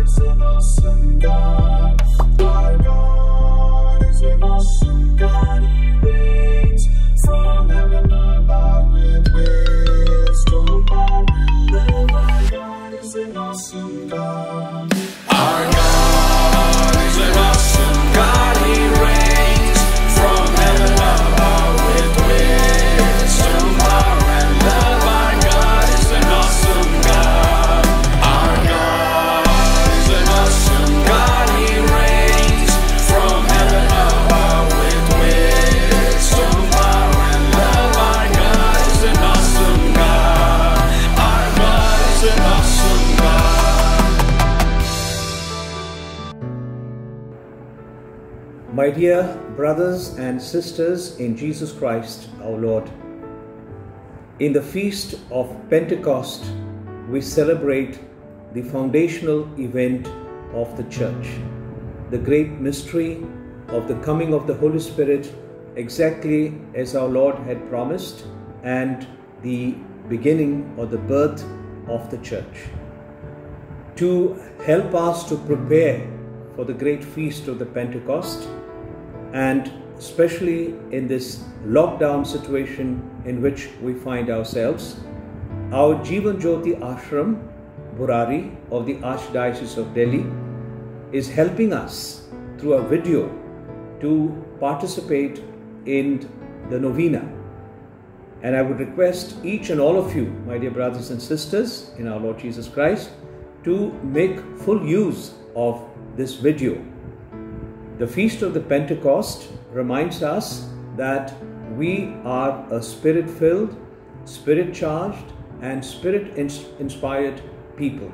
is an awesome God. Our God is an awesome God. He reigns from heaven above with wisdom, power, and love. Our God is an awesome God. Our God is an awesome God. He reigns from heaven above with wisdom, power, and love. Our God is an awesome God. Our God is an awesome God. He reigns from heaven above with wisdom, power, and love. Our God is an awesome God. Our God is an awesome God. My dear brothers and sisters in Jesus Christ our Lord, in the feast of Pentecost, we celebrate the foundational event of the church, the great mystery of the coming of the Holy Spirit, exactly as our Lord had promised, and the beginning or the birth of the church. To help us to prepare for the great feast of the Pentecost, and especially in this lockdown situation in which we find ourselves, our Jivan Jyoti Ashram, Burari of the Archdiocese of Delhi, is helping us through a video to participate in the novena. And I would request each and all of you, my dear brothers and sisters in our Lord Jesus Christ, to make full use of this video. The Feast of the Pentecost reminds us that we are a spirit filled, spirit charged, and spirit inspired people.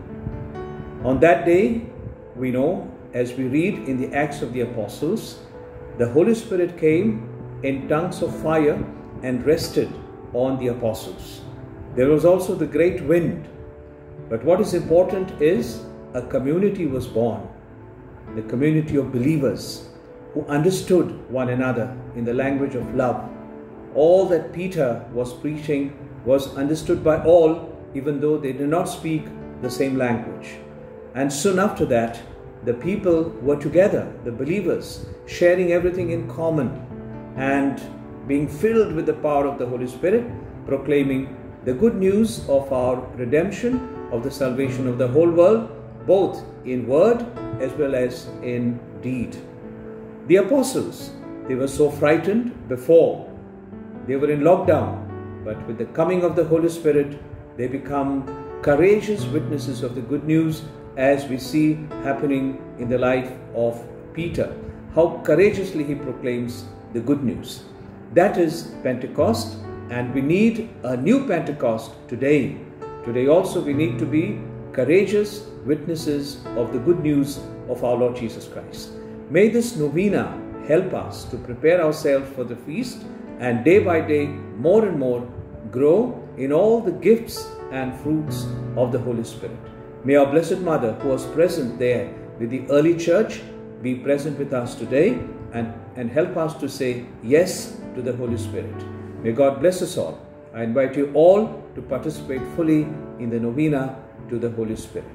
On that day, we know, as we read in the Acts of the Apostles, the Holy Spirit came in tongues of fire and rested on the apostles. There was also the great wind. But what is important is a community was born, the community of believers who understood one another in the language of love. All that Peter was preaching was understood by all, even though they did not speak the same language. And soon after that, the people were together, the believers, sharing everything in common and being filled with the power of the Holy Spirit, proclaiming the good news of our redemption, of the salvation of the whole world, both in word as well as in deed. The apostles, they were so frightened before, they were in lockdown, but with the coming of the Holy Spirit, they become courageous witnesses of the good news as we see happening in the life of Peter, how courageously he proclaims the good news. That is Pentecost, and we need a new Pentecost today. Today also we need to be courageous witnesses of the good news of our Lord Jesus Christ. May this novena help us to prepare ourselves for the feast and day by day, more and more, grow in all the gifts and fruits of the Holy Spirit. May our Blessed Mother, who was present there with the early church, be present with us today and, and help us to say yes to the Holy Spirit. May God bless us all. I invite you all to participate fully in the novena to the Holy Spirit.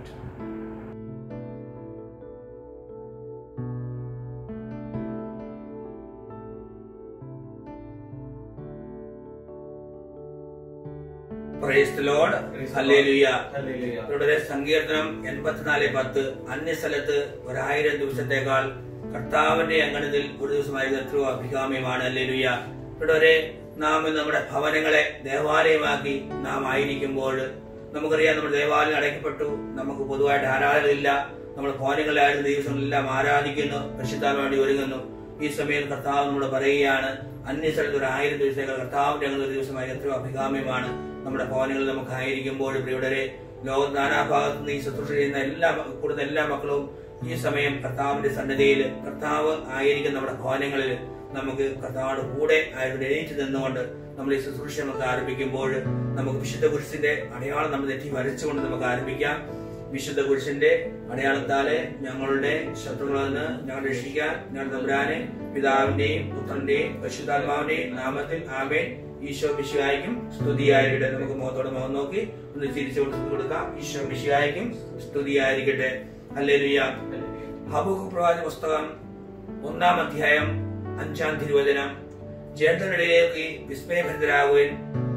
Praise lord hallelujah തുടരെ സങ്കീർത്തനം എൺപത്തിനാല് പത്ത് അന്യസ്ഥലത്ത് ഒരായിരം ദിവസത്തേക്കാൾ കർത്താവിന്റെ അങ്കണത്തിൽ ഒരു ദിവസമായി എത്രയോ അഭികാമ്യമാണ് ഹല്ലേലൂയ തുടരെ നാം ഇന്ന് നമ്മുടെ ഭവനങ്ങളെ ദേവാലയമാക്കി നാം ആയിരിക്കുമ്പോൾ നമുക്കറിയാം നമ്മുടെ ദേവാലയം അടയ്ക്കപ്പെട്ടു നമുക്ക് പൊതുവായിട്ട് ആരാധനയില്ല നമ്മൾ ഭവനങ്ങളായിരുന്ന ദിവസങ്ങളെല്ലാം ആരാധിക്കുന്നു പരിശുദ്ധാൻ വേണ്ടി ഒരുങ്ങുന്നു ഈ സമയം കർത്താവ് നമ്മൾ പറയുകയാണ് അന്യസ്ഥലത്ത് ഒരു ആയിരം ദിവസത്തേക്കാൾ കർത്താവിന്റെ അങ്ങനെ ഒരു ദിവസമായി എത്രയോ അഭികാമ്യമാണ് നമ്മുടെ ഭവനങ്ങളിൽ നമുക്ക് ആയിരിക്കുമ്പോൾ പ്രിയടരെ ലോക നാനാഭാഗത്ത് നിന്ന് ഈ ശുശ്രൂഷ ചെയ്യുന്ന എല്ലാ കൂടുന്ന എല്ലാ മക്കളും ഈ സമയം കർത്താവിന്റെ സന്നദ്ധയിൽ കർത്താവ് ആയിരിക്കുന്ന നമ്മുടെ ഭവനങ്ങളിൽ നമുക്ക് കർത്താവിന്റെ കൂടെ ആയിട്ട് എണീറ്റ് നിന്നുകൊണ്ട് നമ്മൾ ഈ ശുശ്രൂഷ നമുക്ക് ആരംഭിക്കുമ്പോൾ നമുക്ക് വിശുദ്ധ കുരിശിന്റെ അടയാളം നമ്മൾ തെറ്റി വരച്ചുകൊണ്ട് നമുക്ക് ആരംഭിക്കാം വിശുദ്ധ പുരുഷന്റെ അടയാളത്താലെ ഞങ്ങളുടെ ശത്രുക്കളിൽ നിന്ന് ഞങ്ങൾ രക്ഷിക്കാൻ ഞങ്ങൾ തമ്പുരാനെ പിതാവിന്റെയും പുത്രന്റെയും പരിശുദ്ധാത്മാവിന്റെയും നാമത്തിൽ ആമേൻ ഈശോ മിശിഹായിക്കും സ്തുതിയായിരിക്കട്ടെ നമുക്ക് മുഖത്തോടെ മുഖം നോക്കി ഒന്ന് ചിരിച്ചു കൊടുത്ത് കൊടുക്കാം ഈശോ മിശിഹായിക്കും സ്തുതിയായിരിക്കട്ടെ ഹല്ലേലൂയ ഹബൂഖ് പ്രവാചക പുസ്തകം ഒന്നാം അധ്യായം അഞ്ചാം തിരുവചനം ജനതകളിലേക്ക് വിസ്മയഭരിതരാകുവാൻ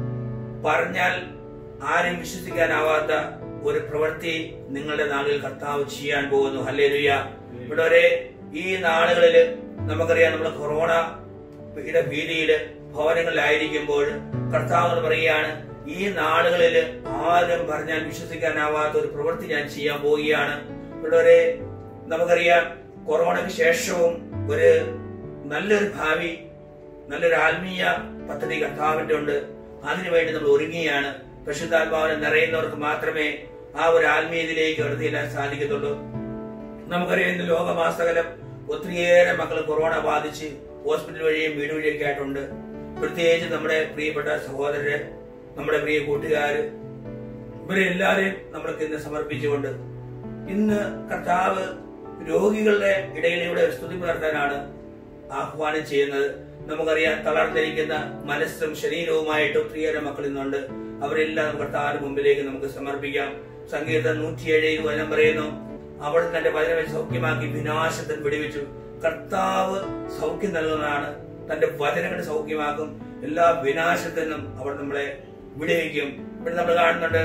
പറഞ്ഞാൽ ആരും വിശ്വസിക്കാനാവാത്ത ഒരു പ്രവൃത്തി നിങ്ങളുടെ നാളിൽ കർത്താവ് ചെയ്യാൻ പോകുന്നു ഹല്ലേലൂയ ഇവിടെ വരെ ഈ നാളുകളിൽ നമുക്കറിയാം നമ്മൾ കൊറോണ യുടെ ഭീതിയില് ഭവനങ്ങളിലായിരിക്കുമ്പോൾ കർത്താവ് എന്ന് പറയുകയാണ് ഈ നാളുകളിൽ ആരും പറഞ്ഞാൽ വിശ്വസിക്കാനാവാത്ത ഒരു പ്രവൃത്തി ഞാൻ ചെയ്യാൻ പോവുകയാണ് ഇവിടെ വരെ നമുക്കറിയാം കൊറോണയ്ക്ക് ശേഷവും ഒരു നല്ലൊരു ഭാവി നല്ലൊരു ആത്മീയ പദ്ധതി കർത്താവിന്റെ ഉണ്ട് അതിനുവേണ്ടി നമ്മൾ ഒരുങ്ങിയാണ് പരിശുദ്ധാത്മാവിനെ നിറയുന്നവർക്ക് മാത്രമേ ആ ഒരു ആത്മീയതയിലേക്ക് കടന്നു ചെല്ലാൻ സാധിക്കത്തുള്ളൂ നമുക്കറിയാം ഇന്ന് ലോകമാസകലം ഒത്തിരിയേറെ മക്കൾ കൊറോണ ബാധിച്ച് ഹോസ്പിറ്റൽ വഴിയും വീട് വഴിയൊക്കെ ആയിട്ടുണ്ട് പ്രത്യേകിച്ച് നമ്മുടെ പ്രിയപ്പെട്ട സഹോദരര് നമ്മുടെ പ്രിയ കൂട്ടുകാര് ഇവരെ എല്ലാവരെയും നമ്മൾക്ക് ഇന്ന് സമർപ്പിച്ചുകൊണ്ട് ഇന്ന് കർത്താവ് രോഗികളുടെ ഇടയിലൂടെ ഒരു സ്തുതി പുലർത്താനാണ് ആഹ്വാനം ചെയ്യുന്നത് നമുക്കറിയാം തളർന്നിരിക്കുന്ന മനസ്സും ശരീരവുമായിട്ട് ഒത്തിരിയേറെ മക്കൾ ഇന്നുണ്ട് അവരെല്ലാം നമുക്ക് കർത്താവിന് മുമ്പിലേക്ക് നമുക്ക് സമർപ്പിക്കാം സംഗീതം നൂറ്റിയേഴ് വചനം പറയുന്നു അവിടെ തന്റെ വചനം സൗഖ്യമാക്കി വിനാശത്തിൽ വിടുവിച്ചു കർത്താവ് സൗഖ്യം നൽകുന്നതാണ് തന്റെ വചനങ്ങൾ സൗഖ്യമാക്കും എല്ലാ വിനാശത്തിൽ നിന്നും അവർ നമ്മളെ വിടുവിക്കും ഇവിടെ നമ്മൾ കാണുന്നുണ്ട്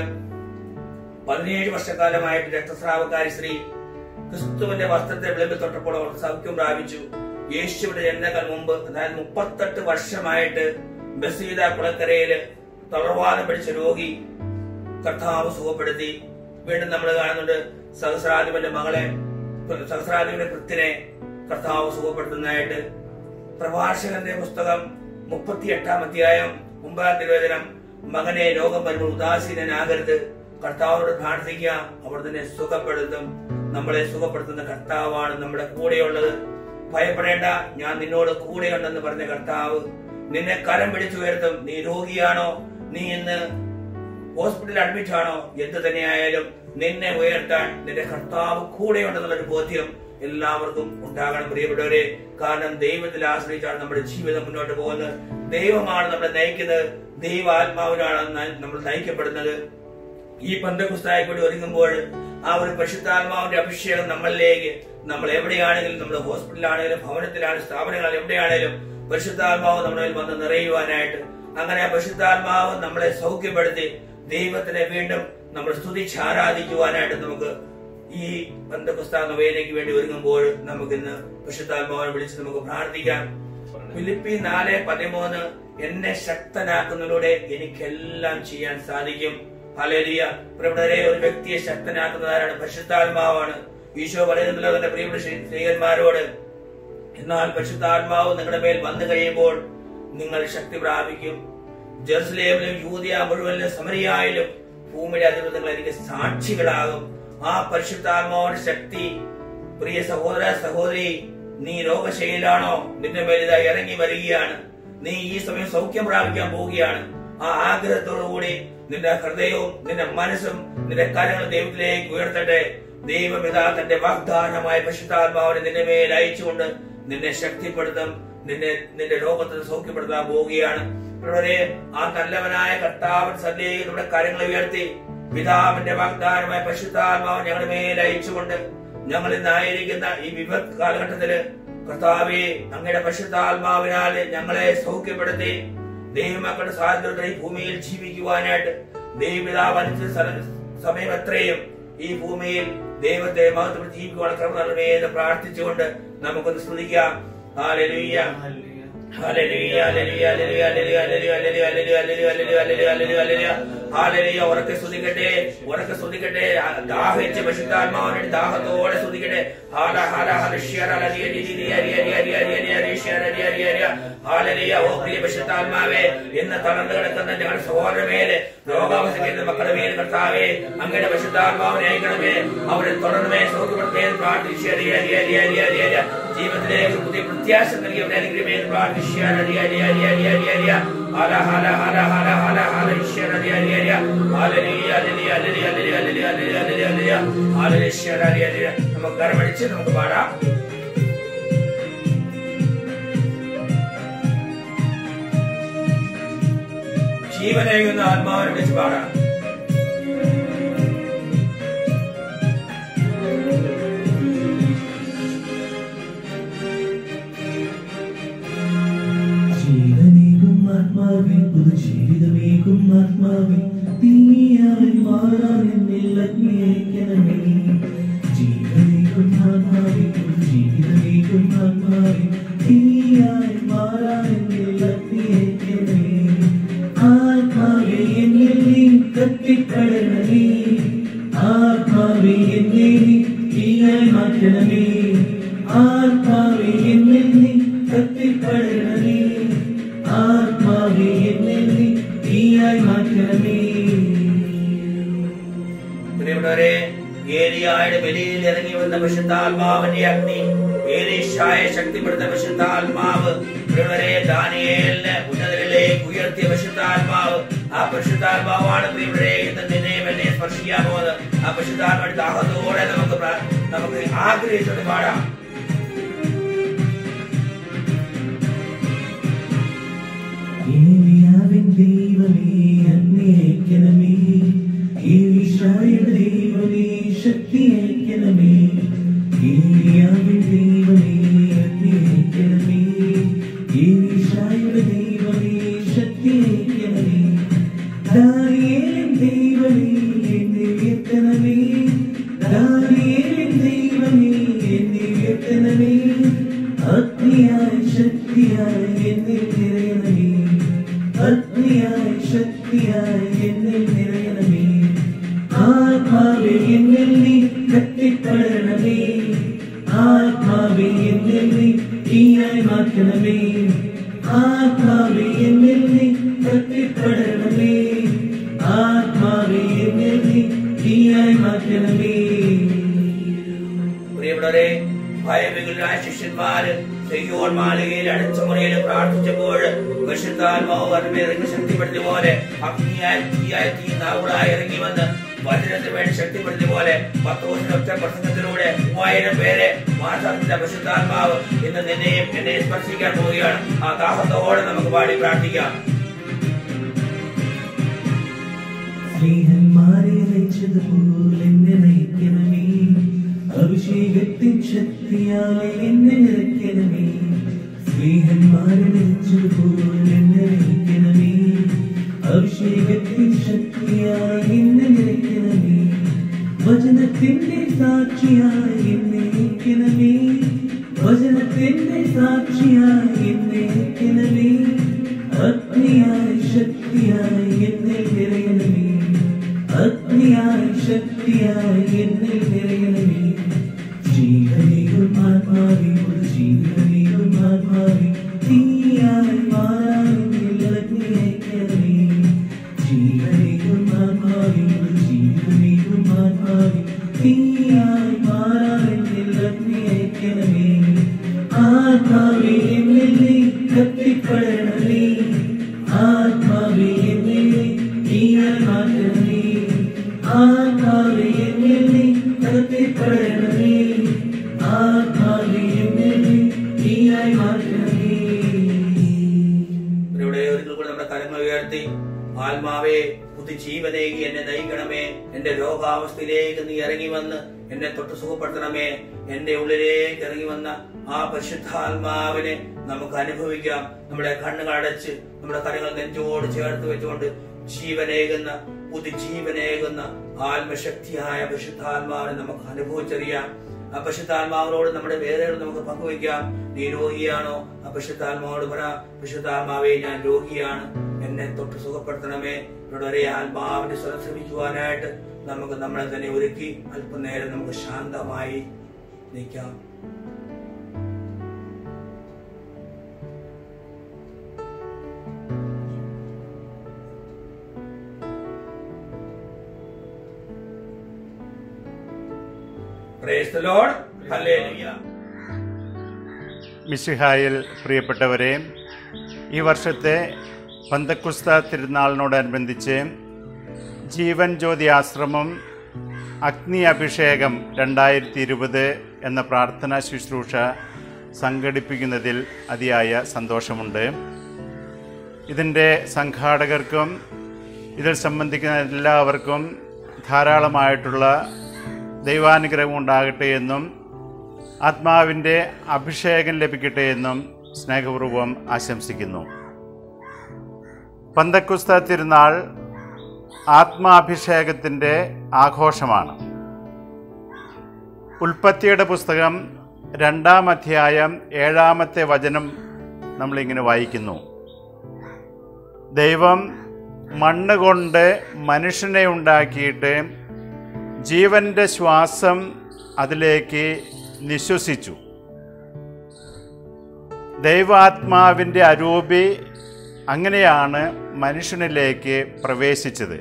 പതിനേഴ് വർഷക്കാലമായിട്ട് രക്തസ്രാവക്കാരി സ്ത്രീ ക്രിസ്തുവിന്റെ വസ്ത്രത്തെ വിളമ്പി തൊട്ടപ്പോൾ അവർ സൗഖ്യം പ്രാപിച്ചു യേശുവിന്റെ ജനനങ്ങൾ മുമ്പ് അതായത് മുപ്പത്തെട്ട് വർഷമായിട്ട് ബസീത കുളക്കരയില് തളർവാദം പിടിച്ച രോഗി കർത്താവ് സുഖപ്പെടുത്തി വീണ്ടും നമ്മൾ കാണുന്നുണ്ട് സഹസ്രാധിപന്റെ മകളെ സഹസ്രാധിപന്റെ കൃത്തിനെ കർത്താവ് സുഖപ്പെടുത്തുന്നതായിട്ട് പ്രഭാഷകന്റെ പുസ്തകം മുപ്പത്തി എട്ടാം അധ്യായം ഒമ്പതാം തിരുവേദനം മകനെ രോഗം വരുമ്പോൾ ഉദാസീനനാകരുത് കർത്താവിനോട് പ്രാർത്ഥിക്കുക അവർ തന്നെ സുഖപ്പെടുത്തും നമ്മളെ സുഖപ്പെടുത്തുന്ന കർത്താവാണ് നമ്മുടെ കൂടെയുള്ളത് ഭയപ്പെടേണ്ട ഞാൻ നിന്നോട് കൂടെയുണ്ടെന്ന് പറഞ്ഞ കർത്താവ് നിന്നെ കരം പിടിച്ചുയർത്തും നീ രോഗിയാണോ നീ ഇന്ന് ഹോസ്പിറ്റലിൽ അഡ്മിറ്റ് ആണോ എന്ത് തന്നെയായാലും നിന്നെ ഉയർത്താൻ നിന്റെ കർത്താവ് കൂടെയുണ്ടെന്നുള്ളൊരു ബോധ്യം എല്ലാവർക്കും ഉണ്ടാകണം പ്രിയപ്പെട്ടവരെ കാരണം ദൈവത്തിൽ ആശ്രയിച്ചാണ് നമ്മുടെ ജീവിതം മുന്നോട്ട് പോകുന്നത് ദൈവമാണ് നമ്മളെ നയിക്കുന്നത് ദൈവാത്മാവിനാണ് ന- നമ്മൾ നയിക്കപ്പെടുന്നത് ഈ പന്തകുസ്തായി കൂടി ഒരുങ്ങുമ്പോൾ ആ ഒരു പരിശുദ്ധാത്മാവിന്റെ അഭിഷേകം നമ്മളിലേക്ക് നമ്മൾ എവിടെയാണെങ്കിലും നമ്മുടെ ഹോസ്പിറ്റലാണെങ്കിലും ഭവനത്തിലാണെങ്കിലും സ്ഥാപനങ്ങൾ എവിടെയാണെങ്കിലും പരിശുദ്ധാത്മാവ് നമ്മുടെ മേൽ വന്ന് നിറയുവാനായിട്ട് അങ്ങനെ ആ പരിശുദ്ധാത്മാവ് നമ്മളെ സൗഖ്യപ്പെടുത്തി ദൈവത്തിനെ വീണ്ടും നമ്മൾ സ്തുതിച്ച് ആരാധിക്കുവാനായിട്ട് നമുക്ക് ഈ ബന്ധപുസ്തക നൊവേനയ്ക്ക് വേണ്ടി ഒരുങ്ങുമ്പോൾ നമുക്ക് ഇന്ന് പരിശുദ്ധാത്മാവിനെ വിളിച്ച് നമുക്ക് പ്രാർത്ഥിക്കാം ഫിലിപ്പി നാല് പതിമൂന്ന് എന്നെ ശക്തനാക്കുന്നതിലൂടെ എനിക്കെല്ലാം ചെയ്യാൻ സാധിക്കും ഹലേലിയ പ്രിയപ്പെട്ടവരെ ഒരു വ്യക്തിയെ ശക്തനാക്കുന്നതാരാണ് പരിശുദ്ധാത്മാവാണ് ഈശോ പറയുന്നല്ലോ തന്റെ പ്രിയപ്പെട്ട ശ്രീ- സ്ത്രീയന്മാരോട് എന്നാൽ പരിശുദ്ധാത്മാവ് നിങ്ങളുടെ മേൽ വന്നു കഴിയുമ്പോൾ നിങ്ങൾ ശക്തി പ്രാപിക്കും ജെറുസലേമിലും യൂതിയ മുഴുവനിലും സമരിയായാലും ഭൂമിയുടെ അധിപത്യങ്ങൾ എനിക്ക് സാക്ഷികളാകും ആ പരിശുദ്ധാത്മാവിന്റെ ശക്തി പ്രിയ സഹോദര സഹോദരി നീ രോഗശൈലാണോ നിന്റെ മേൽ ഇതാ ഇറങ്ങി വരികയാണ് നീ ഈ സമയം സൗഖ്യം പ്രാപിക്കാൻ പോവുകയാണ് ആ ആഗ്രഹത്തോടുകൂടി നിന്റെ ഹൃദയവും നിന്റെ മനസ്സും നിന്റെ കാര്യങ്ങളും ദൈവത്തിലേക്ക് ഉയർത്തട്ടെ ദൈവം ഇതാ തന്റെ വാഗ്ദാനമായ പരിശുദ്ധാത്മാവിനെ നിന്റെ മേൽ അയച്ചുകൊണ്ട് നിന്നെ ശക്തിപ്പെടുത്തും നിന്നെ നിന്റെ രോഗത്തിന് സൗഖ്യപ്പെടുത്താൻ പോവുകയാണ് പ്രിയരെ, ആ നല്ലവനായ കർത്താവൻ സന്ധ്യയിൽ നമ്മുടെ കാര്യങ്ങൾ ഉയർത്തി പിതാവിന്റെ വാഗ്ദാനമായ പരിശുദ്ധാത്മാവ് ഞങ്ങളുടെ മേൽ അയച്ചുകൊണ്ട് ഞങ്ങൾ ഇന്നായിരിക്കുന്ന ഈ വിപത്ത് കാലഘട്ടത്തില് കർത്താവെ അങ്ങയുടെ പരിശുദ്ധാത്മാവിനാൽ ഞങ്ങളെ സൗഖ്യപ്പെടുത്തി ദൈവമക്കളുടെ സ്വാതന്ത്ര്യത്തിൽ ഈ ഭൂമിയിൽ ജീവിക്കുവാനായിട്ട് ദൈവപിതാവ് അനുസരിച്ച സ്ഥല- സമയം എത്രയും ഈ ഭൂമിയിൽ ദൈവത്തെ മഹത്വം ജീവിക്കുവാൻ ക്രമം നൽകണമേ എന്ന് പ്രാർത്ഥിച്ചുകൊണ്ട് നമുക്കൊന്ന് സ്തുതിക്കാം ഹാലലുയ്യ ഹല്ലേലൂയ, hallelujah, hallelujah, hallelujah, hallelujah, hallelujah, hallelujah, hallelujah, hallelujah, hallelujah, hallelujah. ഹല്ലേലൂയ, ഉറക്കെ സ്തുതിക്കട്ടെ ഉറക്കെ സ്തുതിക്കട്ടെ ദാഹിച്ച് പരിശുദ്ധാത്മാവിനെ ദാഹത്തോടെ സ്തുതിക്കട്ടെ ഹാല ഹാല ഹാല ശ്യര ഹല രിയ രി രി രിയ രിയ രിയ രിയ രിയ രിയ രിയ ശ്യര രിയ രിയ രിയ. ഹല്ലേലൂയ, ഓ പ്രിയ പരിശുദ്ധാത്മാവേ ഇന്ന് തളർന്നു കിടക്കുന്ന ഞങ്ങളുടെ സഹോദര മേലെ രോഗാവസ്ഥ മക്കളുടെ മേൽ കർത്താവേ അങ്ങയുടെ പരിശുദ്ധാത്മാവിനെ അയക്കണമേ അവരെ തുടർന്നമേ സൗഖ്യപ്പെടുത്തേ എന്ന് പ്രാർത്ഥിച്ച് രിയ രിയ രിയ രിയ രിയ രിയ. ജീവിതത്തിലേക്ക് ഒരു പുതിയ പ്രത്യാശ നൽകി അവരെ അനുഗ്രഹമേ എന്ന് പ്രാർത്ഥിച്ച് രിയ രിയ രിയ രിയ രിയ രിയ. ഹല ഹല ഹല ഹല ഹല ഹല ഈശ്വര രിയ രിയ രിയ. ഹല്ലേലൂയ, hallelujah, hallelujah, hallelujah, hallelujah, hallelujah, hallelujah, hallelujah. ഹല്ലേലൂയ, ഈശ്വര രിയ രിയ. നമുക്ക് കരമടിച്ച് നമുക്ക് പാടാം ജീവനേകുന്ന ആത്മാവിനെ വിളിച്ച് പാടാം എന്നിൽ അഗ്നിയേക്കണമേ ജീവനേകും ആത്മാവിനും ജീവിതമേകും ആത്മാവിൻ തീയായി മാറാൻ എന്നിൽ അഗ്നിയേക്കണമേ ആത്മാവേ എന്നിൽ നീ കത്തിപ്പടരണമേ ആത്മാവേ എന്നെ നീ തീയായി മാറ്റണമേ ആത്മാവേ എന്നിൽ നീ കത്തിപ്പടരണമേ ആത്മാവേ എന്നിൽ നീ തീയായി മാറ്റണമേ പ്രിയപ്പെട്ടവരെ ഏലിയായുടെ ബലിയിൽ ഇറങ്ങി വന്ന വിശുദ്ധാത്മാവിന്റെ അഗ്നി ഏലീഷായെ ശക്തിപ്പെടുത്ത വിശുദ്ധാത്മാവ് പ്രിയപ്പെട്ടവരെ ദാനിയേലിനെ ഉന്നതരിലേക്ക് ഉയർത്തിയ വിശുദ്ധാത്മാവ് ആ പരിശുദ്ധാത്മാവാണ് പ്രിയപ്പെട്ടവരെ ഇന്ന് നിന്നെയും എന്നെ സ്പർശിക്കാൻ പോകുന്നത് ആ പരിശുദ്ധാത്മാവിന്റെ ദാഹത്തോടെ നമുക്ക് പ്ര- നമുക്ക് ആഗ്രഹിച്ചുകൊണ്ട് പാടാം ഏലിയാവിൻ ദൈവമേ അന്വേഷണമേ ഏലിശായുടെ ദൈവമേ ശക്തിയേക്കണമേ ഏലിയാവിൻ ദൈവമേ അന്വേഷണമേ ഏലിശായുടെ ദൈവമേ ശക്തിയേക്കണമേ ദാനിയേലിൻ ദൈവമേ എന്നെ ഉയർത്തണമേ ദാനിയേലിൻ ദൈവമേ എന്നെ ഉയർത്തണമേ അഗ്നിയായി ശക്തിയായി എന്നിൽ നിറയണമേ അഗ്നിയായി ശക്തിയായി എന്നിൽ നിറയണമേ ആത്മാവേ എന്നിൽ നീ കത്തിപ്പടരണമേ ആത്മാവേ എന്നിൽ നീ തീയായി മാറ്റണമേ ആത്മാവേ എന്നിൽ നീ കത്തിപ്പടരണമേ ആത്മാവേ എന്നിൽ നീ തീയായി മാറ്റണമേ പ്രിയപ്പെട്ടവരെ ഭയവികുലരായ ശിഷ്യന്മാര് ചെയ്യോൺ മാളികയിൽ അടച്ച മുറിയിൽ പ്രാർത്ഥിച്ചപ്പോൾ വിശുദ്ധാത്മാവ് വരമേ ഇറങ്ങി ശക്തിപ്പെടുത്തിയ പോലെ അഗ്നിയായി തീയായി തീ നാവുകളായി ഇറങ്ങി വന്ന് വചനത്തിന് വേണ്ടി ശക്തിപ്പെടുത്തിയ പോലെ പത്തോസിന്റെ ഒറ്റ പ്രസംഗത്തിലൂടെ മൂവായിരം പേരെ മാസാത്തിന്റെ വിശുദ്ധാത്മാവ് ഇന്ന് നിന്നെയും എന്നെയും സ്പർശിക്കാൻ പോവുകയാണ് ആ ദാഹത്തോടെ നമുക്ക് പാടി പ്രാർത്ഥിക്കാം സ്നേഹന്മാരെ നയിച്ചതുപോലെ എന്നെ നയിക്കണമേ അഭിഷേകത്തിൻ ശക്തിയാൽ എന്നെ നിറയ്ക്കണമേ സ്നേഹന്മാരെ നയിച്ചതുപോലെ എന്നെ നയിക്കണമേ അഭിഷേകത്തിൻ ശക്തിയാൽ എന്നെ നിറയ്ക്കണമേ വചനത്തിന്റെ സാക്ഷിയായി എന്നെ നയിക്കണമേ വചനത്തിന്റെ സാക്ഷിയായി എന്നെ നയിക്കണമേ അഗ്നിയായി ശക്തിയായി എന്നിൽ നിറയണമേ അഗ്നിയായി ശക്തിയായി എന്നിൽ നിറയണമേ ജീവനെയും ആത്മാവിൽ ഒരു ജീവനെയും ആത്മാവിൽ തീയായി മാറാൻ എന്നിൽ അഗ്നിയയക്കണമേ ജീവനെയും ആത്മാവിൽ ഒരു ജീവനെയും ആത്മാവിൽ തീയായി മാറാൻ എന്നിൽ അഗ്നിയയക്കണമേ ആത്മാവേ എന്നിൽ നീ കത്തിപ്പടരണമേ ആത്മാവേ എന്നിൽ നീ തീയായി മാറ്റണമേ ആത്മാവേ എന്നിൽ നീ കത്തിപ്പടരണമേ ആത്മാവേ എന്നിൽ നീ തീയായി മാറ്റണമേ ഇവിടെ ഒരിക്കൽ കൂടെ നമ്മുടെ കരങ്ങൾ ഉയർത്തി ആത്മാവേ പുതുജീവനേകി എന്നെ നയിക്കണമേ എന്റെ രോഗാവസ്ഥയിലേക്ക് നീ ഇറങ്ങി വന്ന് എന്നെ തൊട്ട് സുഖപ്പെടുത്തണമേ എന്റെ ഉള്ളിലേക്ക് ഇറങ്ങി വന്ന ആ പരിശുദ്ധാത്മാവിനെ നമുക്ക് അനുഭവിക്കാം നമ്മുടെ കണ്ണുകൾ അടച്ച് നമ്മുടെ കരങ്ങൾ നെഞ്ചോട് ചേർത്ത് വെച്ചുകൊണ്ട് ജീവനേകുന്ന പുതുജീവനേകുന്ന ആത്മശക്തിയായ പരിശുദ്ധാത്മാവിനെ നമുക്ക് അനുഭവിച്ചറിയാം ആ പരിശുദ്ധാത്മാവിനോട് നമ്മുടെ വേദനകൾ നമുക്ക് പങ്കുവയ്ക്കാം നീ രോഗിയാണോ ആ പരിശുദ്ധാത്മാവോട് പറ പരിശുദ്ധാത്മാവേ ഞാൻ രോഗിയാണ് എന്നെ തൊട്ട് സുഖപ്പെടുത്തണമേ ഇവിടെ ഒരേ ആത്മാവിന്റെ സ്വരം ശ്രമിക്കുവാനായിട്ട് നമുക്ക് നമ്മളെ തന്നെ ഒരുക്കി അല്പനേരം നമുക്ക് ശാന്തമായി നിൽക്കാം Praise the Lord. Hallelujah. മിശിഹായിൽ പ്രിയപ്പെട്ടവരെ ഈ വർഷത്തെ പന്തക്കുസ്ത തിരുനാളിനോടനുബന്ധിച്ച് ജീവൻ ജ്യോതി ആശ്രമം അഗ്നി അഭിഷേകം രണ്ടായിരത്തി ഇരുപത് എന്ന പ്രാർത്ഥനാ ശുശ്രൂഷ സംഘടിപ്പിക്കുന്നതിൽ അതിയായ സന്തോഷമുണ്ട് ഇതിൻ്റെ സംഘാടകർക്കും ഇതിൽ സംബന്ധിക്കുന്ന എല്ലാവർക്കും ധാരാളമായിട്ടുള്ള ദൈവാനുഗ്രഹം ഉണ്ടാകട്ടെ എന്നും ആത്മാവിൻ്റെ അഭിഷേകം ലഭിക്കട്ടെ എന്നും സ്നേഹപൂർവ്വം ആശംസിക്കുന്നു പന്തക്കുസ്ത തിരുനാൾ ആത്മാഭിഷേകത്തിൻ്റെ ആഘോഷമാണ് ഉൽപ്പത്തിയുടെ പുസ്തകം രണ്ടാം അധ്യായം ഏഴാമത്തെ വചനം നമ്മളിങ്ങനെ വായിക്കുന്നു ദൈവം മണ്ണ് കൊണ്ട് മനുഷ്യനെ ഉണ്ടാക്കിയിട്ട് ജീവൻ്റെ ശ്വാസം അതിലേക്ക് നിശ്വസിച്ചു ദൈവാത്മാവിൻ്റെ അരൂപി അങ്ങനെയാണ് മനുഷ്യനിലേക്ക് പ്രവേശിച്ചത്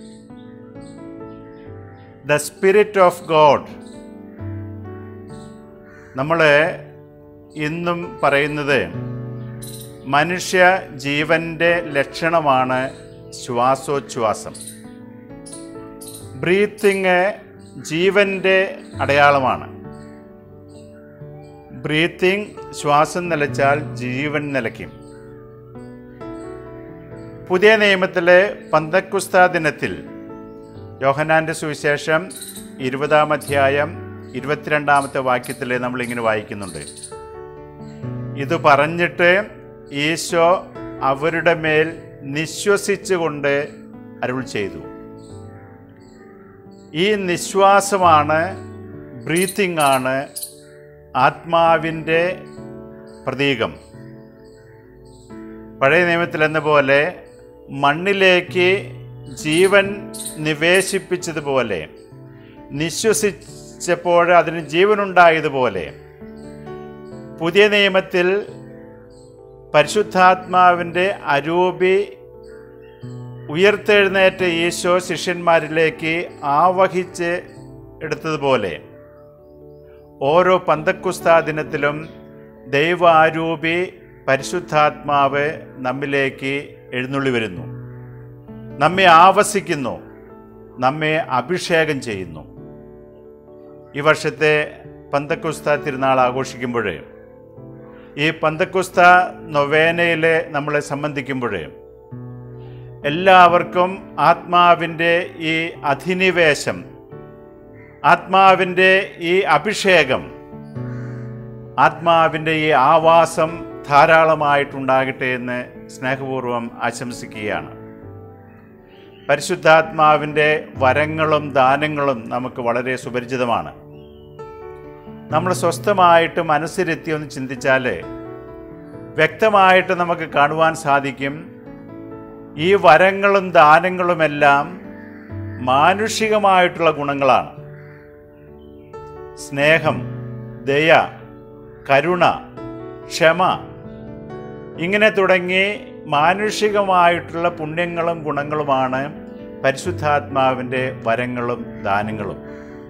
ദ സ്പിരിറ്റ് ഓഫ് ഗോഡ് നമ്മൾ ഇന്നും പറയുന്നത് മനുഷ്യ ജീവൻ്റെ ലക്ഷണമാണ് ശ്വാസോച്ഛ്വാസം ബ്രീത്തിങ് ജീവൻ്റെ അടയാളമാണ് ബ്രീത്തിങ് ശ്വാസം നിലച്ചാൽ ജീവൻ നിലയ്ക്കും പുതിയ നിയമത്തിലെ പന്തക്കുസ്ത ദിനത്തിൽ യോഹനാന്റെ സുവിശേഷം ഇരുപതാം അധ്യായം ഇരുപത്തിരണ്ടാമത്തെ വാക്യത്തിൽ നമ്മളിങ്ങനെ വായിക്കുന്നുണ്ട് ഇത് പറഞ്ഞിട്ട് ഈശോ അവരുടെ മേൽ നിശ്വസിച്ചുകൊണ്ട് അരുൾ ചെയ്തു ഈ നിശ്വാസമാണ് ബ്രീത്തിങ് ആണ് ആത്മാവിൻ്റെ പ്രതീകം പഴയ നിയമത്തിൽ എന്ന പോലെ മണ്ണിലേക്ക് ജീവൻ നിവേശിപ്പിച്ചതുപോലെ നിശ്വസിച്ചപ്പോൾ അതിന് ജീവനുണ്ടായതുപോലെ പുതിയ നിയമത്തിൽ പരിശുദ്ധാത്മാവിൻ്റെ അരൂപി ഉയർത്തെഴുന്നേറ്റ ഈശോ ശിഷ്യന്മാരിലേക്ക് ആവഹിച്ച് എടുത്തതുപോലെ ഓരോ പന്തക്കുസ്താ ദിനത്തിലും ദൈവാരൂപി പരിശുദ്ധാത്മാവ് നമ്മിലേക്ക് എഴുന്നള്ളി വരുന്നു നമ്മെ ആവസിക്കുന്നു നമ്മെ അഭിഷേകം ചെയ്യുന്നു ഈ വർഷത്തെ പന്തക്കുസ്ത തിരുനാൾ ആഘോഷിക്കുമ്പോൾ ഈ പന്തക്കുസ്ത നൊവേനയിൽ നമ്മളെ സംബന്ധിക്കുമ്പോൾ എല്ലാവർക്കും ആത്മാവിൻ്റെ ഈ അധിനിവേശം ആത്മാവിൻ്റെ ഈ അഭിഷേകം ആത്മാവിൻ്റെ ഈ ആവാസം ധാരാളമായിട്ടുണ്ടാകട്ടെ എന്ന് സ്നേഹപൂർവ്വം ആശംസിക്കുകയാണ് പരിശുദ്ധാത്മാവിൻ്റെ വരങ്ങളും ദാനങ്ങളും നമുക്ക് വളരെ സുപരിചിതമാണ് നമ്മൾ സ്വസ്ഥമായിട്ട് മനസ്സിലെത്തി ഒന്ന് ചിന്തിച്ചാൽ വ്യക്തമായിട്ട് നമുക്ക് കാണുവാൻ സാധിക്കും ഈ വരങ്ങളും ദാനങ്ങളുമെല്ലാം മാനുഷികമായിട്ടുള്ള ഗുണങ്ങളാണ് സ്നേഹം ദയ കരുണ ക്ഷമ ഇങ്ങനെ തുടങ്ങി മാനുഷികമായിട്ടുള്ള പുണ്യങ്ങളും ഗുണങ്ങളുമാണ് പരിശുദ്ധാത്മാവിൻ്റെ വരങ്ങളും ദാനങ്ങളും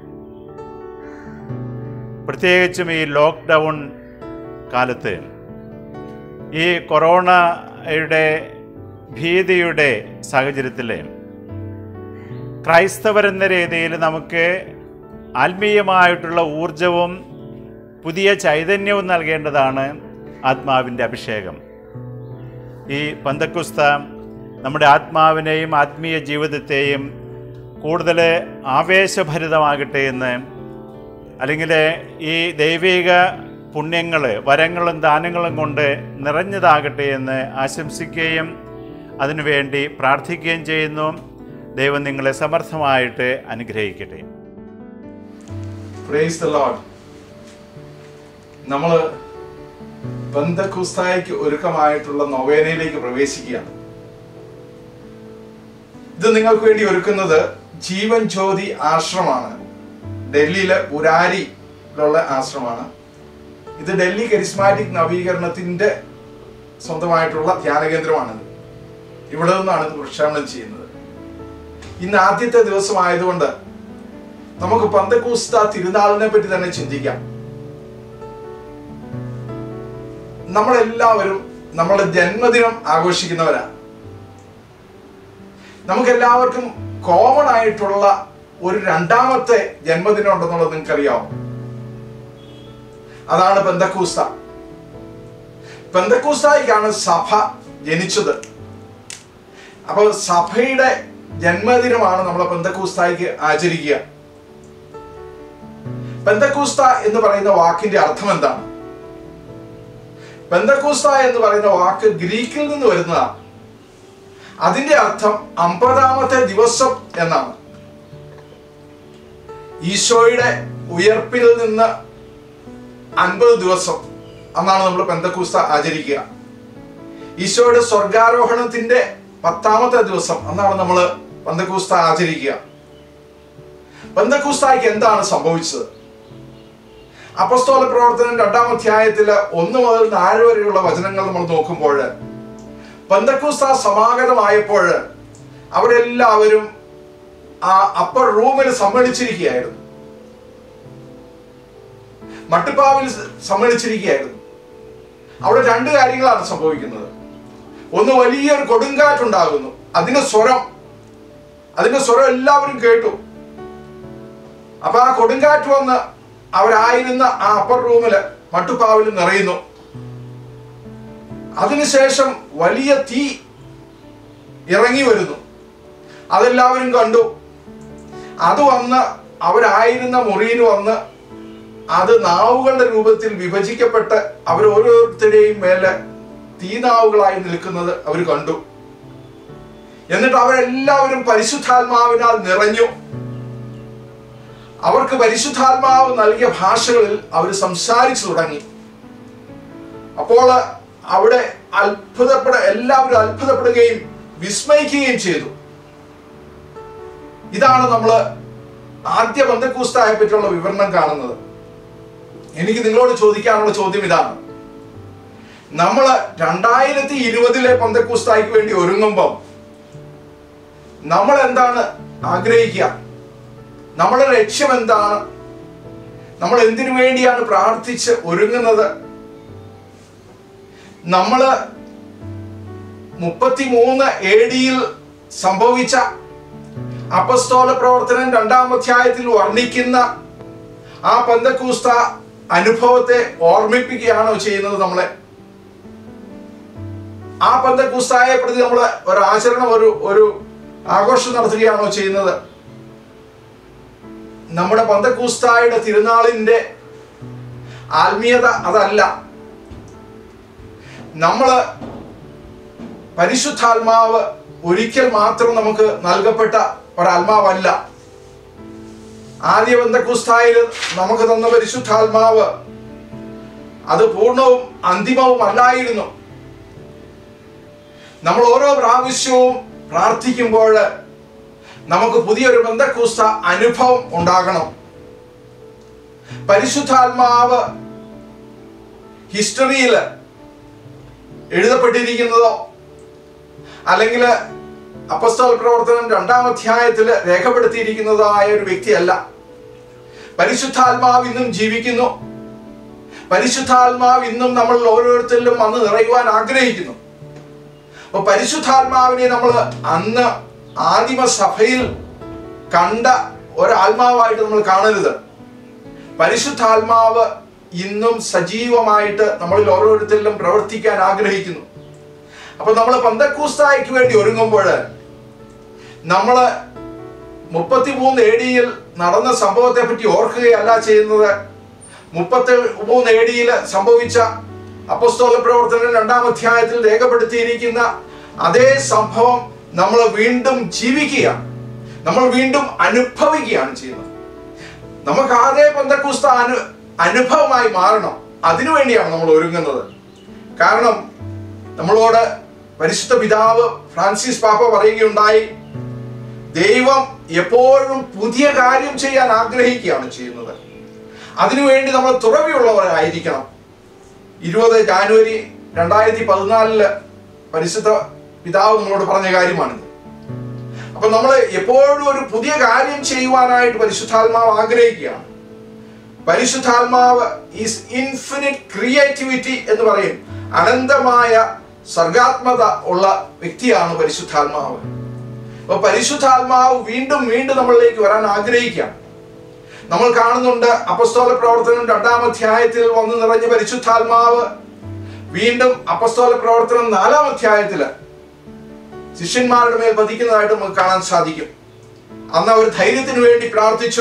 പ്രത്യേകിച്ചും ഈ ലോക്ക്ഡൗൺ കാലത്ത് ഈ കൊറോണയുടെ ഭീതിയുടെ സാഹചര്യത്തിൽ ക്രൈസ്തവരെന്ന രീതിയിൽ നമുക്ക് ആത്മീയമായിട്ടുള്ള ഊർജവും പുതിയ ചൈതന്യവും നൽകേണ്ടതാണ് ആത്മാവിൻ്റെ അഭിഷേകം ഈ പന്തക്കുസ്ത നമ്മുടെ ആത്മാവിനെയും ആത്മീയ ജീവിതത്തെയും കൂടുതൽ ആവേശഭരിതമാകട്ടെ എന്ന് അല്ലെങ്കിൽ ഈ ദൈവിക പുണ്യങ്ങൾ വരങ്ങളും ദാനങ്ങളും കൊണ്ട് നിറഞ്ഞതാകട്ടെ എന്ന് ആശംസിക്കുകയും അതിനുവേണ്ടി പ്രാർത്ഥിക്കുകയും ചെയ്യുന്നു ദൈവം നിങ്ങളെ സമർത്ഥമായിട്ട് അനുഗ്രഹിക്കട്ടെ പ്രേസ് ദ ലോഡ് നമ്മള് ബന്ധക്കുസ്തായ്ക്ക് ഒരുക്കമായിട്ടുള്ള നൊവേനയിലേക്ക് പ്രവേശിക്കുകയാണ് ഇത് നിങ്ങൾക്ക് വേണ്ടി ഒരുക്കുന്നത് ജീവൻ ജ്യോതി ആശ്രമാണ് ഡൽഹിയിലെ പുരാരിയിലുള്ള ആശ്രമാണ് ഇത് ഡൽഹി കരിസ്മാറ്റിക് നവീകരണത്തിന്റെ സ്വന്തമായിട്ടുള്ള ധ്യാന കേന്ദ്രമാണിത് ഇവിടെ നിന്നാണ് ഇത് പ്രക്ഷേപണം ചെയ്യുന്നത് ഇന്ന് ആദ്യത്തെ ദിവസമായതുകൊണ്ട് നമുക്ക് പന്തക്കൂസ്ത തിരുനാളിനെ പറ്റി തന്നെ ചിന്തിക്കാം നമ്മളെല്ലാവരും നമ്മുടെ ജന്മദിനം ആഘോഷിക്കുന്നവരാണ് നമുക്ക് എല്ലാവർക്കും കോമൺ ആയിട്ടുള്ള ഒരു രണ്ടാമത്തെ ജന്മദിനം ഉണ്ടെന്നുള്ളത് നിങ്ങൾക്ക് അറിയാമോ അതാണ് പെന്തക്കൂസ്ത പെന്തക്കൂസ്തായിക്കാണ് സഭ ജനിച്ചത് അപ്പൊ സഭയുടെ ജന്മദിനമാണ് നമ്മൾ പെന്തക്കൂസ്തായിക്ക് ആചരിക്കുക പെന്തക്കൂസ്ത എന്ന് പറയുന്ന വാക്കിന്റെ അർത്ഥം എന്താണ് പെന്തക്കൂസ്ത എന്ന് പറയുന്ന വാക്ക് ഗ്രീക്കിൽ നിന്ന് വരുന്നതാണ് അതിന്റെ അർത്ഥം അമ്പതാമത്തെ ദിവസം എന്നാണ് ഈശോയുടെ ഉയർപ്പിൽ നിന്ന് അൻപത് ദിവസം എന്നാണ് നമ്മൾ പെന്തക്കൂസ്ത ആചരിക്കുക ഈശോയുടെ സ്വർഗാരോഹണത്തിന്റെ പത്താമത്തെ ദിവസം എന്നാണ് നമ്മൾ പന്തക്കൂസ്ത ആചരിക്കുക പന്തക്കൂസ്തായ്ക്ക് എന്താണ് സംഭവിച്ചത് അപ്പസ്തോല പ്രവർത്തനം രണ്ടാം അധ്യായത്തില് ഒന്ന് മുതൽ നാല് വരെയുള്ള വചനങ്ങൾ നമ്മൾ നോക്കുമ്പോൾ പന്തക്കൂസ്ത സമാഗതമായപ്പോൾ അവിടെ എല്ലാവരും ആ അപ്പർ റൂമിൽ സമ്മേളിച്ചിരിക്കുകയായിരുന്നു മട്ടുപ്പാവിൽ സമ്മേളിച്ചിരിക്കുകയായിരുന്നു അവിടെ രണ്ട് കാര്യങ്ങളാണ് സംഭവിക്കുന്നത് ഒന്ന് വലിയൊരു കൊടുങ്കാറ്റുണ്ടാകുന്നു അതിന്റെ സ്വരം അതിന്റെ സ്വരം എല്ലാവരും കേട്ടു അപ്പൊ ആ കൊടുങ്കാറ്റ് വന്ന് അവരായിരുന്ന ആ അപ്പർ റൂമില് മട്ടുപ്പാവിൽ നിറയുന്നു അതിനുശേഷം വലിയ തീ ഇറങ്ങി വരുന്നു അതെല്ലാവരും കണ്ടു അത് വന്ന് അവരായിരുന്ന മുറിയിൽ വന്ന് അത് നാവുകളുടെ രൂപത്തിൽ വിഭജിക്കപ്പെട്ട് അവർ ഓരോരുത്തരുടെയും മേലെ തീനാവുകളായി നിൽക്കുന്നത് അവർ കണ്ടു എന്നിട്ട് അവരെല്ലാവരും പരിശുദ്ധാത്മാവിനാൽ നിറഞ്ഞു അവർക്ക് പരിശുദ്ധാത്മാവ് നൽകിയ ഭാഷകളിൽ അവർ സംസാരിച്ചു തുടങ്ങി അപ്പോൾ അവിടെ അത്ഭുതപ്പെട എല്ലാവരും അത്ഭുതപ്പെടുകയും വിസ്മയിക്കുകയും ചെയ്തു ഇതാണ് നമ്മൾ ആദ്യ ബന്ധക്കൂസ്തായെ പറ്റിയുള്ള വിവരണം കാണുന്നത് എനിക്ക് നിങ്ങളോട് ചോദിക്കാനുള്ള ചോദ്യം ഇതാണ് നമ്മൾ രണ്ടായിരത്തി ഇരുപതിലെ പന്തക്കൂസ്തായ്ക്ക് വേണ്ടി ഒരുങ്ങുമ്പം നമ്മൾ എന്താണ് ആഗ്രഹിക്കുക നമ്മുടെ ലക്ഷ്യം എന്താണ് നമ്മൾ എന്തിനു വേണ്ടിയാണ് പ്രാർത്ഥിച്ച് ഒരുങ്ങുന്നത് നമ്മള് മുപ്പത്തിമൂന്ന് എ ഡിയിൽ സംഭവിച്ച അപസ്തോല പ്രവർത്തനം രണ്ടാം അധ്യായത്തിൽ വർണ്ണിക്കുന്ന ആ പന്തക്കൂസ്ത അനുഭവത്തെ ഓർമ്മിപ്പിക്കുകയാണോ ചെയ്യുന്നത് നമ്മളെ ആ പന്തക്കൂസ്തായെ പ്രതി നമ്മൾ ഒരു ആചരണം ഒരു ഒരു ആഘോഷം നടത്തുകയാണോ ചെയ്യുന്നത് നമ്മുടെ പന്തക്കൂസ്തായുടെ തിരുനാളിന്റെ ആത്മീയത അതല്ല നമ്മള് പരിശുദ്ധാത്മാവ് ഒരിക്കൽ മാത്രം നമുക്ക് നൽകപ്പെട്ട ഒരാത്മാവല്ല ആദ്യ ബന്ധക്കുസ്തായിൽ നമുക്ക് തന്ന പരിശുദ്ധാത്മാവ് അത് പൂർണ്ണവും അന്തിമവും അല്ലായിരുന്നു നമ്മൾ ഓരോ പ്രാവശ്യവും പ്രാർത്ഥിക്കുമ്പോൾ നമുക്ക് പുതിയൊരു ബന്ധക്കൂസ്ത അനുഭവം ഉണ്ടാകണം പരിശുദ്ധാത്മാവ് ഹിസ്റ്ററിയിൽ എഴുതപ്പെട്ടിരിക്കുന്നതോ അല്ലെങ്കിൽ അപ്പസ്തോൽ പ്രവർത്തനം രണ്ടാം അധ്യായത്തിൽ രേഖപ്പെടുത്തിയിരിക്കുന്നതായ ഒരു വ്യക്തിയല്ല പരിശുദ്ധാത്മാവ് ഇന്നും ജീവിക്കുന്നു പരിശുദ്ധാത്മാവ് ഇന്നും നമ്മൾ ഓരോരുത്തരിലും വന്ന് നിറയുവാൻ ആഗ്രഹിക്കുന്നു അപ്പൊ പരിശുദ്ധാത്മാവിനെ നമ്മൾ അന്ന് ആദിമ സഭയിൽ കണ്ട ഒരാത്മാവായിട്ട് നമ്മൾ കാണരുത് പരിശുദ്ധാത്മാവ് ഇന്നും സജീവമായിട്ട് നമ്മളിൽ ഓരോരുത്തരിലും പ്രവർത്തിക്കാൻ ആഗ്രഹിക്കുന്നു അപ്പൊ നമ്മൾ പന്തക്കൂസ്തായ്ക്ക് വേണ്ടി ഒരുങ്ങുമ്പോൾ നമ്മൾ മുപ്പത്തിമൂന്ന് എ ഡിയിൽ നടന്ന സംഭവത്തെ പറ്റി ഓർക്കുകയല്ല ചെയ്യുന്നത് മുപ്പത്തി മൂന്ന് എ ഡിയിൽ സംഭവിച്ച അപ്പസ്തോല പ്രവർത്തനം രണ്ടാം അധ്യായത്തിൽ രേഖപ്പെടുത്തിയിരിക്കുന്ന അതേ സംഭവം നമ്മൾ വീണ്ടും ജീവിക്കുകയാണ് നമ്മൾ വീണ്ടും അനുഭവിക്കുകയാണ് ചെയ്യുന്നത് നമുക്ക് അതേ പന്തക്കൂസ്ത അനു അനുഭവമായി മാറണം അതിനുവേണ്ടിയാണ് നമ്മൾ ഒരുങ്ങുന്നത് കാരണം നമ്മളോട് പരിശുദ്ധ പിതാവ് ഫ്രാൻസിസ് പാപ്പ പറയുകയുണ്ടായി ദൈവം എപ്പോഴും പുതിയ കാര്യം ചെയ്യാൻ ആഗ്രഹിക്കുകയാണ് ചെയ്യുന്നത് അതിനുവേണ്ടി നമ്മൾ തുറവിയുള്ളവരായിരിക്കണം ഇരുപത് ജാനുവരി രണ്ടായിരത്തി പതിനാലില് പരിശുദ്ധ പിതാവ് നമ്മളോട് പറഞ്ഞ കാര്യമാണിത് അപ്പൊ നമ്മൾ എപ്പോഴും ഒരു പുതിയ കാര്യം ചെയ്യുവാനായിട്ട് പരിശുദ്ധാത്മാവ് ആഗ്രഹിക്കുകയാണ് പരിശുദ്ധാത്മാവ് ഈസ് ഇൻഫിനിറ്റ് ക്രിയേറ്റിവിറ്റി എന്ന് പറയും അനന്തമായ സർഗാത്മത ഉള്ള വ്യക്തിയാണ് പരിശുദ്ധാത്മാവ് അപ്പൊ പരിശുദ്ധാത്മാവ് വീണ്ടും വീണ്ടും നമ്മളിലേക്ക് വരാൻ ആഗ്രഹിക്കുകയാണ് നമ്മൾ കാണുന്നുണ്ട് അപസ്തോല പ്രവർത്തനം രണ്ടാം അധ്യായത്തിൽ വന്നു നിറഞ്ഞ പരിശുദ്ധാത്മാവ് വീണ്ടും അപസ്തോല പ്രവർത്തനം നാലാം അധ്യായത്തില് ശിഷ്യന്മാരുടെ മേൽ പതിക്കുന്നതായിട്ട് നമുക്ക് കാണാൻ സാധിക്കും അന്ന് അവർ ധൈര്യത്തിന് വേണ്ടി പ്രാർത്ഥിച്ചു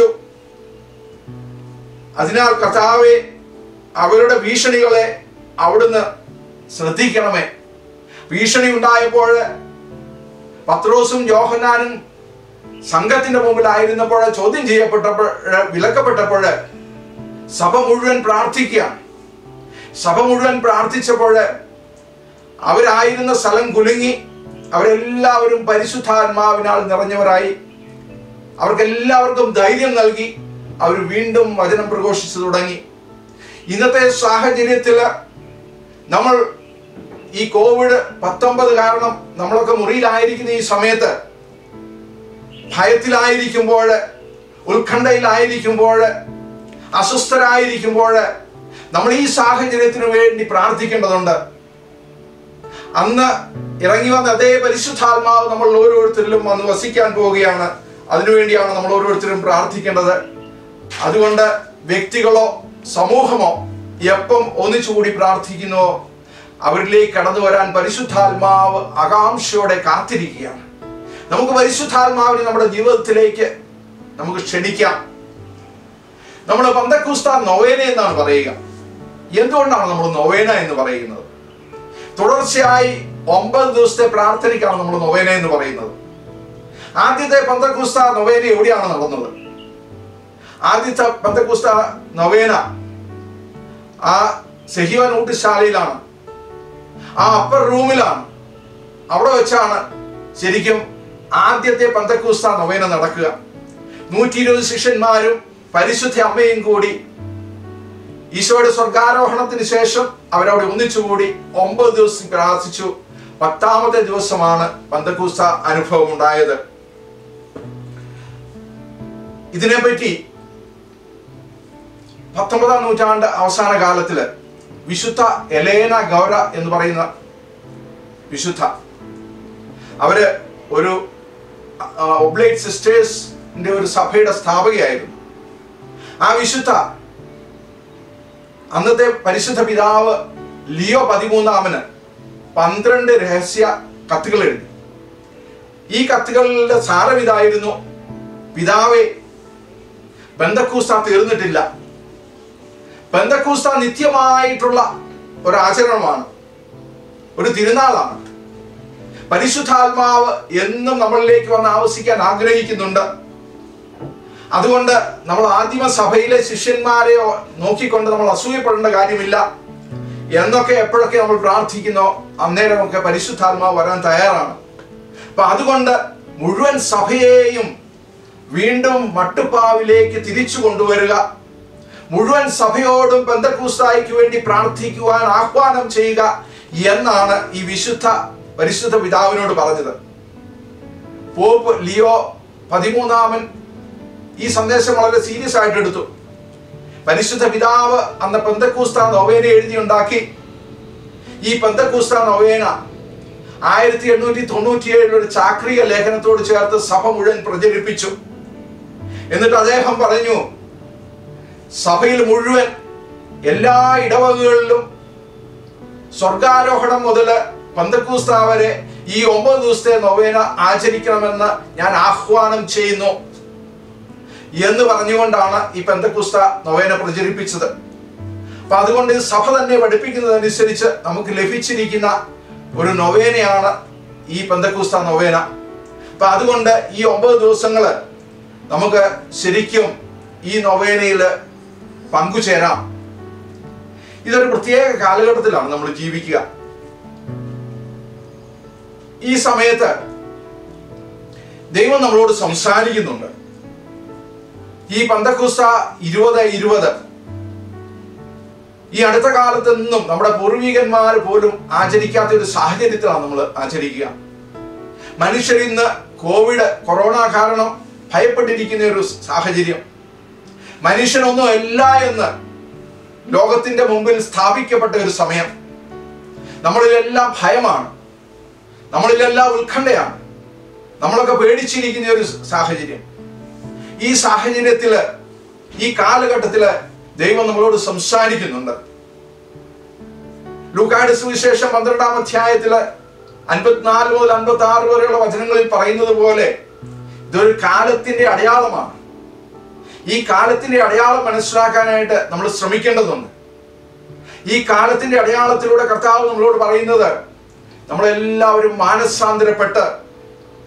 അതിനാൽ കർത്താവെ അവരുടെ ഭീഷണികളെ അവിടുന്ന് ശ്രദ്ധിക്കണമേ ഭീഷണി ഉണ്ടായപ്പോൾ പത്രോസും യോഹനാനും സംഘത്തിന്റെ മുമ്പിലായിരുന്നപ്പോൾ ചോദ്യം ചെയ്യപ്പെട്ടപ്പോൾ വിലക്കപ്പെട്ടപ്പോൾ സഭ മുഴുവൻ പ്രാർത്ഥിക്കുകയാണ് സഭ മുഴുവൻ പ്രാർത്ഥിച്ചപ്പോൾ അവരായിരുന്ന സ്ഥലം കുലുങ്ങി അവരെല്ലാവരും പരിശുദ്ധാത്മാവിനാൽ നിറഞ്ഞവരായി അവർക്കെല്ലാവർക്കും ധൈര്യം നൽകി അവർ വീണ്ടും വചനം പ്രഘോഷിച്ചു തുടങ്ങി ഇന്നത്തെ സാഹചര്യത്തിൽ നമ്മൾ ഈ കോവിഡ് പത്തൊമ്പത് കാരണം നമ്മളൊക്കെ മുറിയിലായിരിക്കുന്ന ഈ സമയത്ത് ഭയത്തിലായിരിക്കുമ്പോൾ ഉത്കണ്ഠയിലായിരിക്കുമ്പോൾ അസ്വസ്ഥരായിരിക്കുമ്പോൾ നമ്മൾ ഈ സാഹചര്യത്തിന് വേണ്ടി പ്രാർത്ഥിക്കേണ്ടതുണ്ട് അന്ന് ഇറങ്ങി വന്ന അതേ പരിശുദ്ധാത്മാവ് നമ്മൾ ഓരോരുത്തരിലും വന്ന് വസിക്കാൻ പോവുകയാണ് അതിനുവേണ്ടിയാണ് നമ്മൾ ഓരോരുത്തരും പ്രാർത്ഥിക്കേണ്ടത് അതുകൊണ്ട് വ്യക്തികളോ സമൂഹമോ എപ്പം ഒന്നിച്ചുകൂടി പ്രാർത്ഥിക്കുന്നുവോ അവരിലേക്ക് കടന്നു വരാൻ പരിശുദ്ധാത്മാവ് ആകാംക്ഷയോടെ കാത്തിരിക്കുകയാണ് നമുക്ക് പരിശുദ്ധാത്മാവിനെ നമ്മുടെ ജീവിതത്തിലേക്ക് നമുക്ക് ക്ഷണിക്കാം നമ്മൾ പന്തക്കുസ്ത നൊവേന എന്നാണ് പറയുക എന്തുകൊണ്ടാണ് നമ്മൾ നൊവേന എന്ന് പറയുന്നത് തുടർച്ചയായി ഒമ്പത് ദിവസത്തെ പ്രാർത്ഥനയ്ക്കാണ് നമ്മൾ നൊവേന എന്ന് പറയുന്നത് ആദ്യത്തെ പന്തക്കുസ്ത നൊവേന എവിടെയാണ് നടന്നത് ആദ്യത്തെ പന്തക്കുസ്ത നൊവേന ആ സെഹിവൻ ഊട്ടുശാലയിലാണ് ആ അപ്പർ റൂമിലാണ് അവിടെ വെച്ചാണ് ശരിക്കും ആദ്യത്തെ പന്തക്കൂസ്ത നൊവേന നടക്കുക നൂറ്റി ഇരുപത് ശിഷ്യന്മാരും പരിശുദ്ധ അമ്മയും കൂടി ഈശോയുടെ സ്വർഗാരോഹണത്തിന് ശേഷം അവരവിടെ ഒന്നിച്ചുകൂടി ഒമ്പത് ദിവസം പ്രാർത്ഥിച്ചു പത്താമത്തെ ദിവസമാണ് പന്തക്കൂസ്ത അനുഭവം ഉണ്ടായത് ഇതിനെപ്പറ്റി പത്തൊമ്പതാം നൂറ്റാണ്ട് അവസാന കാലത്തില് വിശുദ്ധ എലേന ഗൗര എന്ന് പറയുന്ന വിശുദ്ധ അവര് ഒരു ഒബ്ലേറ്റ് സിസ്റ്റേഴ്സിന്റെ ഒരു സഭയുടെ സ്ഥാപകയായിരുന്നു ആ വിശുദ്ധ അന്നത്തെ പരിശുദ്ധ പിതാവ് ലിയോ പതിമൂന്നാമന് പന്ത്രണ്ട് രഹസ്യ കത്തുകൾ എഴുതി ഈ കത്തുകളുടെ സാരം ഇതായിരുന്നു പിതാവെ ബന്ധക്കൂസ്ത തീർന്നിട്ടില്ല ബന്ധക്കൂസ്ത നിത്യമായിട്ടുള്ള ഒരു ആചരണമാണ് ഒരു തിരുനാളാണ് പരിശുദ്ധാത്മാവ് എന്നും നമ്മളിലേക്ക് വന്ന് ആവസിക്കാൻ ആഗ്രഹിക്കുന്നുണ്ട് അതുകൊണ്ട് നമ്മൾ ആദിമ സഭയിലെ ശിഷ്യന്മാരെ നോക്കിക്കൊണ്ട് നമ്മൾ അസൂയപ്പെടേണ്ട കാര്യമില്ല എന്നൊക്കെ എപ്പോഴൊക്കെ നമ്മൾ പ്രാർത്ഥിക്കുന്നോ അന്നേരമൊക്കെ പരിശുദ്ധാത്മാവ് വരാൻ തയ്യാറാണ് അപ്പൊ അതുകൊണ്ട് മുഴുവൻ സഭയെയും വീണ്ടും മട്ടുപ്പാവിലേക്ക് തിരിച്ചു കൊണ്ടുവരിക മുഴുവൻ സഭയോടും ബന്ധക്കൂസ്തായിക്ക് വേണ്ടി പ്രാർത്ഥിക്കുവാൻ ആഹ്വാനം ചെയ്യുക എന്നാണ് ഈ വിശുദ്ധ പരിശുദ്ധ പിതാവിനോട് പറഞ്ഞത് പോപ്പ് ലിയോ പതിമൂന്നാമൻ ഈ സന്ദേശം വളരെ സീരിയസ് ആയിട്ട് എടുത്തു പരിശുദ്ധ പിതാവ് അന്ന് പെന്തക്കൂസ്ത നൊവേന എഴുതിയുണ്ടാക്കി ഈ പെന്തക്കൂസ്ത നൊവേന ആയിരത്തി എണ്ണൂറ്റി തൊണ്ണൂറ്റിയേഴിൽ ഒരു ചാക്രിക ലേഖനത്തോട് ചേർത്ത് സഭ മുഴുവൻ പ്രചരിപ്പിച്ചു എന്നിട്ട് അദ്ദേഹം പറഞ്ഞു സഭയിൽ മുഴുവൻ എല്ലാ ഇടവകകളിലും സ്വർഗാരോഹണം മുതൽ പന്തക്കൂസ്ത വരെ ഈ ഒമ്പത് ദിവസത്തെ നൊവേന ആചരിക്കണമെന്ന് ഞാൻ ആഹ്വാനം ചെയ്യുന്നു എന്ന് പറഞ്ഞുകൊണ്ടാണ് ഈ പെന്തക്കുസ്ത നൊവേന പ്രചരിപ്പിച്ചത് അപ്പൊ അതുകൊണ്ട് സഭ തന്നെ പഠിപ്പിക്കുന്നതനുസരിച്ച് നമുക്ക് ലഭിച്ചിരിക്കുന്ന ഒരു നൊവേനയാണ് ഈ പെന്തക്കുസ്ത നൊവേന അപ്പൊ അതുകൊണ്ട് ഈ ഒമ്പത് ദിവസങ്ങള് നമുക്ക് ശരിക്കും ഈ നൊവേനയിൽ പങ്കുചേരാം ഇതൊരു പ്രത്യേക കാലഘട്ടത്തിലാണ് നമ്മൾ ജീവിക്കുക ഈ സമയത്ത് ദൈവം നമ്മളോട് സംസാരിക്കുന്നുണ്ട് ഈ പന്തക്കുസ്ത ഇരുപത് ഇരുപത് ഈ അടുത്ത കാലത്തൊന്നും നമ്മുടെ പൂർവികന്മാർ പോലും ആചരിക്കാത്ത ഒരു സാഹചര്യത്തിലാണ് നമ്മൾ ആചരിക്കുക മനുഷ്യർ ഇന്ന് കോവിഡ് കൊറോണ കാരണം ഭയപ്പെട്ടിരിക്കുന്ന ഒരു സാഹചര്യം മനുഷ്യനൊന്നും അല്ല എന്ന് ലോകത്തിന്റെ മുമ്പിൽ സ്ഥാപിക്കപ്പെട്ട ഒരു സമയം നമ്മളിലെല്ലാം ഭയമാണ് നമ്മളിലെല്ലാം ഉത്കണ്ഠയാണ് നമ്മളൊക്കെ പേടിച്ചിരിക്കുന്ന ഒരു സാഹചര്യം ഈ സാഹചര്യത്തില് ഈ കാലഘട്ടത്തില് ദൈവം നമ്മളോട് സംസാരിക്കുന്നുണ്ട് ലൂക്കാട് സുവിശേഷം പന്ത്രണ്ടാം അധ്യായത്തില് അൻപത്തിനാല് മുതൽ അൻപത്തി ആറ് വരെയുള്ള വചനങ്ങളിൽ പറയുന്നത് പോലെ ഇതൊരു കാലത്തിന്റെ അടയാളമാണ് ഈ കാലത്തിന്റെ അടയാളം മനസ്സിലാക്കാനായിട്ട് നമ്മൾ ശ്രമിക്കേണ്ടതുണ്ട് ഈ കാലത്തിന്റെ അടയാളത്തിലൂടെ കർത്താവ് നമ്മളോട് പറയുന്നത് നമ്മളെല്ലാവരും മാനസാന്തരപ്പെട്ട്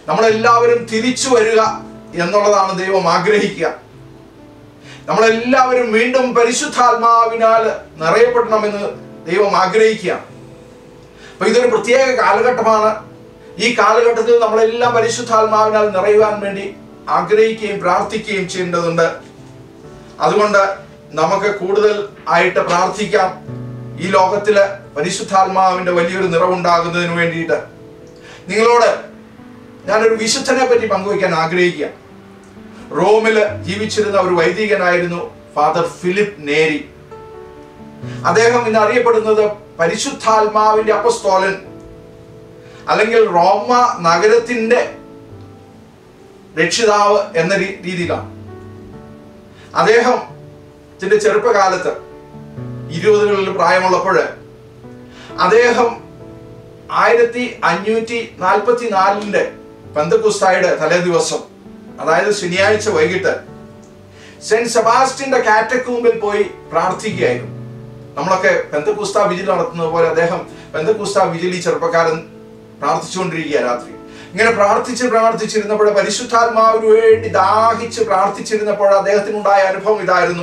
നമ്മളെല്ലാവരും തിരിച്ചു വരിക എന്നുള്ളതാണ് ദൈവം ആഗ്രഹിക്കുക നമ്മളെല്ലാവരും വീണ്ടും പരിശുദ്ധാത്മാവിനാൽ നിറയപ്പെടണമെന്ന് ദൈവം ആഗ്രഹിക്കുക അപ്പൊ ഇതൊരു പ്രത്യേക കാലഘട്ടമാണ് ഈ കാലഘട്ടത്തിൽ നമ്മളെല്ലാം പരിശുദ്ധാത്മാവിനാൽ നിറയുവാൻ വേണ്ടി ആഗ്രഹിക്കുകയും പ്രാർത്ഥിക്കുകയും ചെയ്യേണ്ടതുണ്ട് അതുകൊണ്ട് നമുക്ക് കൂടുതൽ ആയിട്ട് പ്രാർത്ഥിക്കാം ഈ ലോകത്തില് പരിശുദ്ധാത്മാവിന്റെ വലിയൊരു നിറവുണ്ടാകുന്നതിന് വേണ്ടിയിട്ട് നിങ്ങളോട് ഞാനൊരു വിശുദ്ധനെ പറ്റി പങ്കുവയ്ക്കാൻ ആഗ്രഹിക്കുക റോമില് ജീവിച്ചിരുന്ന ഒരു വൈദികനായിരുന്നു ഫാദർ ഫിലിപ്പ് നേരി അദ്ദേഹം ഇന്ന് അറിയപ്പെടുന്നത് പരിശുദ്ധാത്മാവിന്റെ അപ്പസ്തോലൻ അല്ലെങ്കിൽ റോമ നഗരത്തിന്റെ രക്ഷിതാവ് എന്ന രീ- രീതിയിലാണ് അദ്ദേഹത്തിന്റെ ചെറുപ്പകാലത്ത് ഇരുപതുകളിൽ പ്രായമുള്ളപ്പോൾ അദ്ദേഹം ആയിരത്തി അഞ്ഞൂറ്റി നാൽപ്പത്തി നാലിന്റെ പന്തക്കുസ്തായുടെ തലേ ദിവസം അതായത് ശനിയാഴ്ച വൈകിട്ട് സെന്റ് സെബാസ്റ്റിന്റെ കാറ്റക്കൂമ്പിൽ പോയി പ്രാർത്ഥിക്കുകയായിരുന്നു നമ്മളൊക്കെ പെന്തക്കുസ്ത വിജിൽ നടത്തുന്നത് പോലെ അദ്ദേഹം പെന്തക്കുസ്ത വിജിൽ ഈ ചെറുപ്പക്കാരൻ പ്രാർത്ഥിച്ചുകൊണ്ടിരിക്കുക രാത്രി ഇങ്ങനെ പ്രാർത്ഥിച്ച് പ്രാർത്ഥിച്ചിരുന്നപ്പോൾ പരിശുദ്ധാത്മാവിന് വേണ്ടി ദാഹിച്ച് പ്രാർത്ഥിച്ചിരുന്നപ്പോൾ അദ്ദേഹത്തിനുണ്ടായ അനുഭവം ഇതായിരുന്നു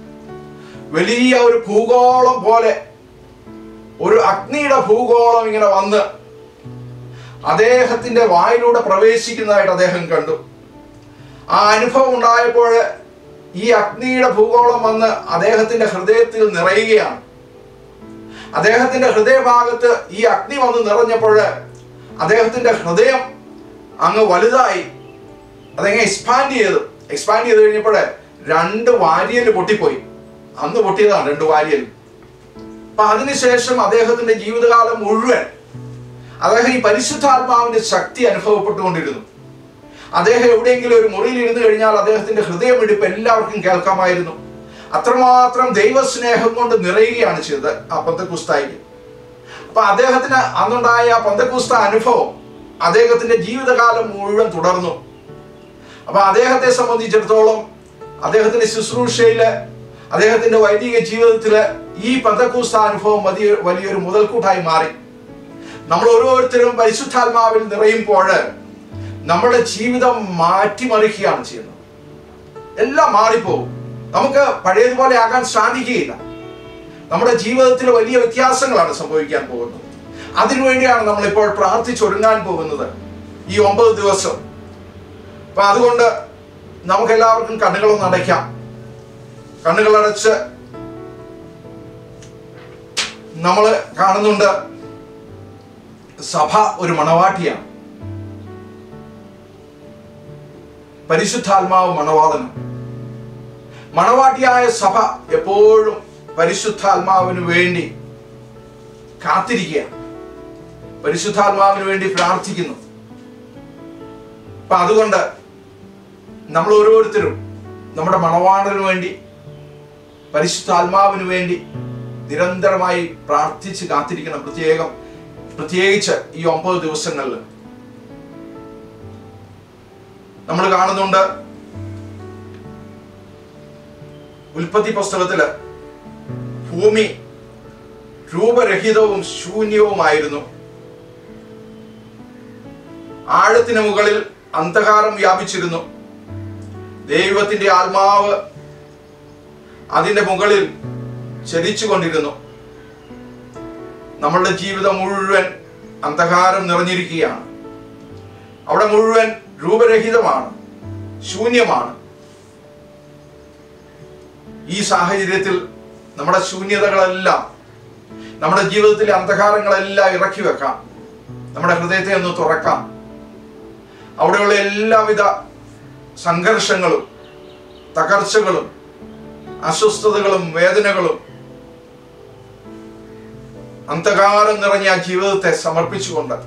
വലിയ ഒരു ഭൂഗോളം പോലെ ഒരു അഗ്നിയുടെ ഭൂഗോളം ഇങ്ങനെ വന്ന് അദ്ദേഹത്തിന്റെ വായിലൂടെ പ്രവേശിക്കുന്നതായിട്ട് അദ്ദേഹം കണ്ടു ആ അനുഭവം ഉണ്ടായപ്പോൾ ഈ അഗ്നിയുടെ ഭൂഗോളം വന്ന് അദ്ദേഹത്തിന്റെ ഹൃദയത്തിൽ നിറയുകയാണ് അദ്ദേഹത്തിന്റെ ഹൃദയഭാഗത്ത് ഈ അഗ്നി വന്ന് നിറഞ്ഞപ്പോൾ അദ്ദേഹത്തിന്റെ ഹൃദയം അങ്ങ് വലുതായി അതെങ്ങനെ എക്സ്പാൻഡ് ചെയ്തു എക്സ്പാൻഡ് ചെയ്ത് കഴിഞ്ഞപ്പോൾ രണ്ട് വാരിയൽ പൊട്ടിപ്പോയി അന്ന് പൊട്ടിയതാണ് രണ്ട് വാരിയൽ അപ്പൊ അതിനുശേഷം അദ്ദേഹത്തിന്റെ ജീവിതകാലം മുഴുവൻ അദ്ദേഹം ഈ പരിശുദ്ധാത്മാവിന്റെ ശക്തി അനുഭവപ്പെട്ടുകൊണ്ടിരുന്നു അദ്ദേഹം എവിടെയെങ്കിലും ഒരു മുറിയിൽ ഇരുന്ന് കഴിഞ്ഞാൽ അദ്ദേഹത്തിന്റെ ഹൃദയമിടിപ്പ് എല്ലാവർക്കും കേൾക്കാമായിരുന്നു അത്രമാത്രം ദൈവസ്നേഹം കൊണ്ട് നിറയുകയാണ് ചെയ്തത് ആ പന്തക്കുസ്തായിക്ക് അപ്പൊ അദ്ദേഹത്തിന് അന്നുണ്ടായ ആ പന്തക്കുസ്ത അനുഭവം അദ്ദേഹത്തിന്റെ ജീവിതകാലം മുഴുവൻ തുടർന്നു അപ്പൊ അദ്ദേഹത്തെ സംബന്ധിച്ചിടത്തോളം അദ്ദേഹത്തിന്റെ ശുശ്രൂഷയില് അദ്ദേഹത്തിന്റെ വൈദിക ജീവിതത്തില് ഈ പന്തക്കൂസ്ത അനുഭവം വലിയ വലിയൊരു മുതൽക്കൂട്ടായി മാറി നമ്മൾ ഓരോരുത്തരും പരിശുദ്ധാത്മാവിൽ നിറയുമ്പോൾ നമ്മുടെ ജീവിതം മാറ്റിമറിക്കുകയാണ് ചെയ്യുന്നത് എല്ലാം മാറിപ്പോകും നമുക്ക് പഴയതുപോലെ ആകാൻ സാധിക്കുകയില്ല നമ്മുടെ ജീവിതത്തിൽ വലിയ വ്യത്യാസങ്ങളാണ് സംഭവിക്കാൻ പോകുന്നത് അതിനുവേണ്ടിയാണ് നമ്മൾ ഇപ്പോൾ പ്രാർത്ഥിച്ചൊരുങ്ങാൻ പോകുന്നത് ഈ ഒമ്പത് ദിവസം അപ്പൊ അതുകൊണ്ട് നമുക്ക് എല്ലാവർക്കും കണ്ണുകളൊന്ന് അടയ്ക്കാം കണ്ണുകളടച്ച് നമ്മൾ കാണുന്നുണ്ട് സഭ ഒരു മണവാട്ടിയാണ് പരിശുദ്ധാത്മാവ് മണവാളനും മണവാട്ടിയായ സഭ എപ്പോഴും പരിശുദ്ധാത്മാവിന് വേണ്ടി കാത്തിരിക്കുക പരിശുദ്ധാത്മാവിന് വേണ്ടി പ്രാർത്ഥിക്കുന്നു അപ്പൊ അതുകൊണ്ട് നമ്മൾ ഓരോരുത്തരും നമ്മുടെ മണവാളന് വേണ്ടി പരിശുദ്ധാത്മാവിന് വേണ്ടി നിരന്തരമായി പ്രാർത്ഥിച്ച് കാത്തിരിക്കണം പ്രത്യേകം പ്രത്യേകിച്ച് ഈ ഒമ്പത് ദിവസങ്ങളിൽ നമ്മൾ കാണുന്നുണ്ട് ഉൽപ്പത്തി പുസ്തകത്തില് ഭൂമി രൂപരഹിതവും ശൂന്യവുമായിരുന്നു ആഴത്തിന് മുകളിൽ അന്ധകാരം വ്യാപിച്ചിരുന്നു ദൈവത്തിന്റെ ആത്മാവ് അതിന്റെ മുകളിൽ ചലിച്ചുകൊണ്ടിരുന്നു നമ്മളുടെ ജീവിതം മുഴുവൻ അന്ധകാരം നിറഞ്ഞിരിക്കുകയാണ് അവിടെ മുഴുവൻ രൂപരഹിതമാണ് ശൂന്യമാണ് ഈ സാഹചര്യത്തിൽ നമ്മുടെ ശൂന്യതകളെല്ലാം നമ്മുടെ ജീവിതത്തിലെ അന്ധകാരങ്ങളെല്ലാം ഇറക്കി വെക്കാം നമ്മുടെ ഹൃദയത്തെ ഒന്ന് തുറക്കാം അവിടെയുള്ള എല്ലാവിധ സംഘർഷങ്ങളും തകർച്ചകളും അസ്വസ്ഥതകളും വേദനകളും അന്ധകാരം നിറഞ്ഞ ആ ജീവിതത്തെ സമർപ്പിച്ചുകൊണ്ട്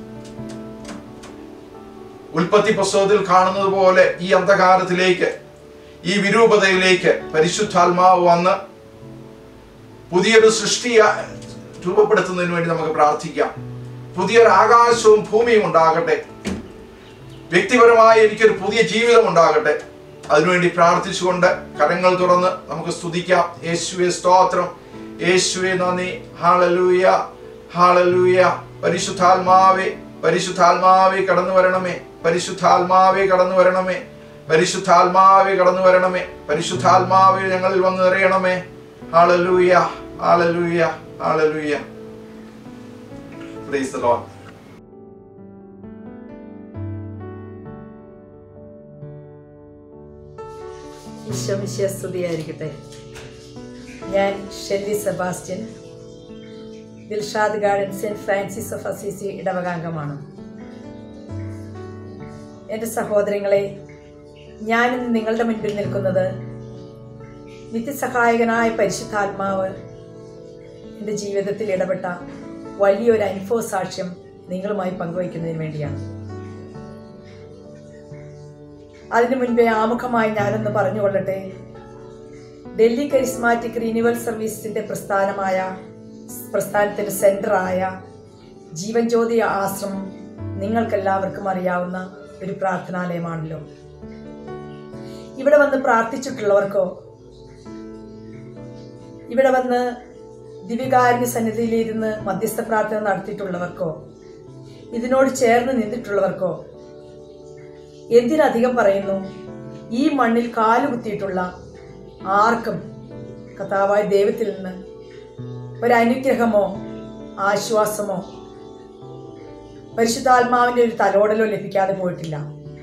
ഉൽപ്പത്തി പുസ്തകത്തിൽ കാണുന്നത് പോലെ ഈ അന്ധകാരത്തിലേക്ക് ഈ വിരൂപതയിലേക്ക് പരിശുദ്ധാത്മാവ് വന്ന് പുതിയൊരു സൃഷ്ടി രൂപപ്പെടുത്തുന്നതിന് വേണ്ടി നമുക്ക് പ്രാർത്ഥിക്കാം പുതിയൊരു ആകാശവും ഭൂമിയും ഉണ്ടാകട്ടെ വ്യക്തിപരമായി എനിക്കൊരു പുതിയ ജീവിതം ഉണ്ടാകട്ടെ അതിനുവേണ്ടി പ്രാർത്ഥിച്ചുകൊണ്ട് കരങ്ങൾ തുറന്ന് നമുക്ക് സ്തുതിക്കാം യേശുവെ സ്തോത്രം യേശുവെ നന്ദി ഹാളലൂയ ഹാളലൂയ പരിശുദ്ധാത്മാവേ പരിശുദ്ധാത്മാവേ കടന്നു വരണമേ പരിശുദ്ധാത്മാവെ കടന്നു വരണമേ പരിശുദ്ധാത്മാവെ കടന്നു വരണമേ പരിശുദ്ധാത്മാവെ ഞങ്ങളിൽ വന്ന് നിറയണമേ ഹാലലൂയ ഹാലലൂയ ഹാലലൂയ പ്രൈസ് ദി ലോർഡ് ഈശോമിശിയ സ്തുതിയായിരിക്കട്ടെ ഞാൻ Shelly Sebastian Dilshad Garden Saint Francis of Assisi ഇടവകാംഗമാണ് എൻ്റെ സഹോദരങ്ങളെ ഞാനിന്ന് നിങ്ങളുടെ മുൻപിൽ നിൽക്കുന്നത് നിത്യസഹായകനായ പരിശുദ്ധാത്മാവ് എൻ്റെ ജീവിതത്തിൽ ഇടപെട്ട വലിയൊരു അനുഭവ സാക്ഷ്യം നിങ്ങളുമായി പങ്കുവയ്ക്കുന്നതിന് വേണ്ടിയാണ് അതിനു മുൻപേ ആമുഖമായി ഞാനൊന്ന് പറഞ്ഞുകൊള്ളട്ടെ ഡൽഹി കരിസ്മാറ്റിക് റിന്യൂവൽ സർവീസിന്റെ പ്രസ്ഥാനമായ പ്രസ്ഥാനത്തിന്റെ സെന്ററായ ജീവൻ ജ്യോതി ആശ്രമം നിങ്ങൾക്കെല്ലാവർക്കും അറിയാവുന്ന ഒരു പ്രാർത്ഥനാലയമാണല്ലോ ഇവിടെ വന്ന് പ്രാർത്ഥിച്ചിട്ടുള്ളവർക്കോ ഇവിടെ വന്ന് ദിവ്യകാരുണ്യ സന്നിധിയിലിരുന്ന് മധ്യസ്ഥ പ്രാർത്ഥന നടത്തിയിട്ടുള്ളവർക്കോ ഇതിനോട് ചേർന്ന് നിന്നിട്ടുള്ളവർക്കോ എന്തിനധികം പറയുന്നു ഈ മണ്ണിൽ കാലുകുത്തിയിട്ടുള്ള ആർക്കും കഥാവായ ദൈവത്തിൽ നിന്ന് ഒരനുഗ്രഹമോ ആശ്വാസമോ പരിശുദ്ധാത്മാവിന്റെ ഒരു തലോടലോ ലഭിക്കാതെ പോയിട്ടില്ല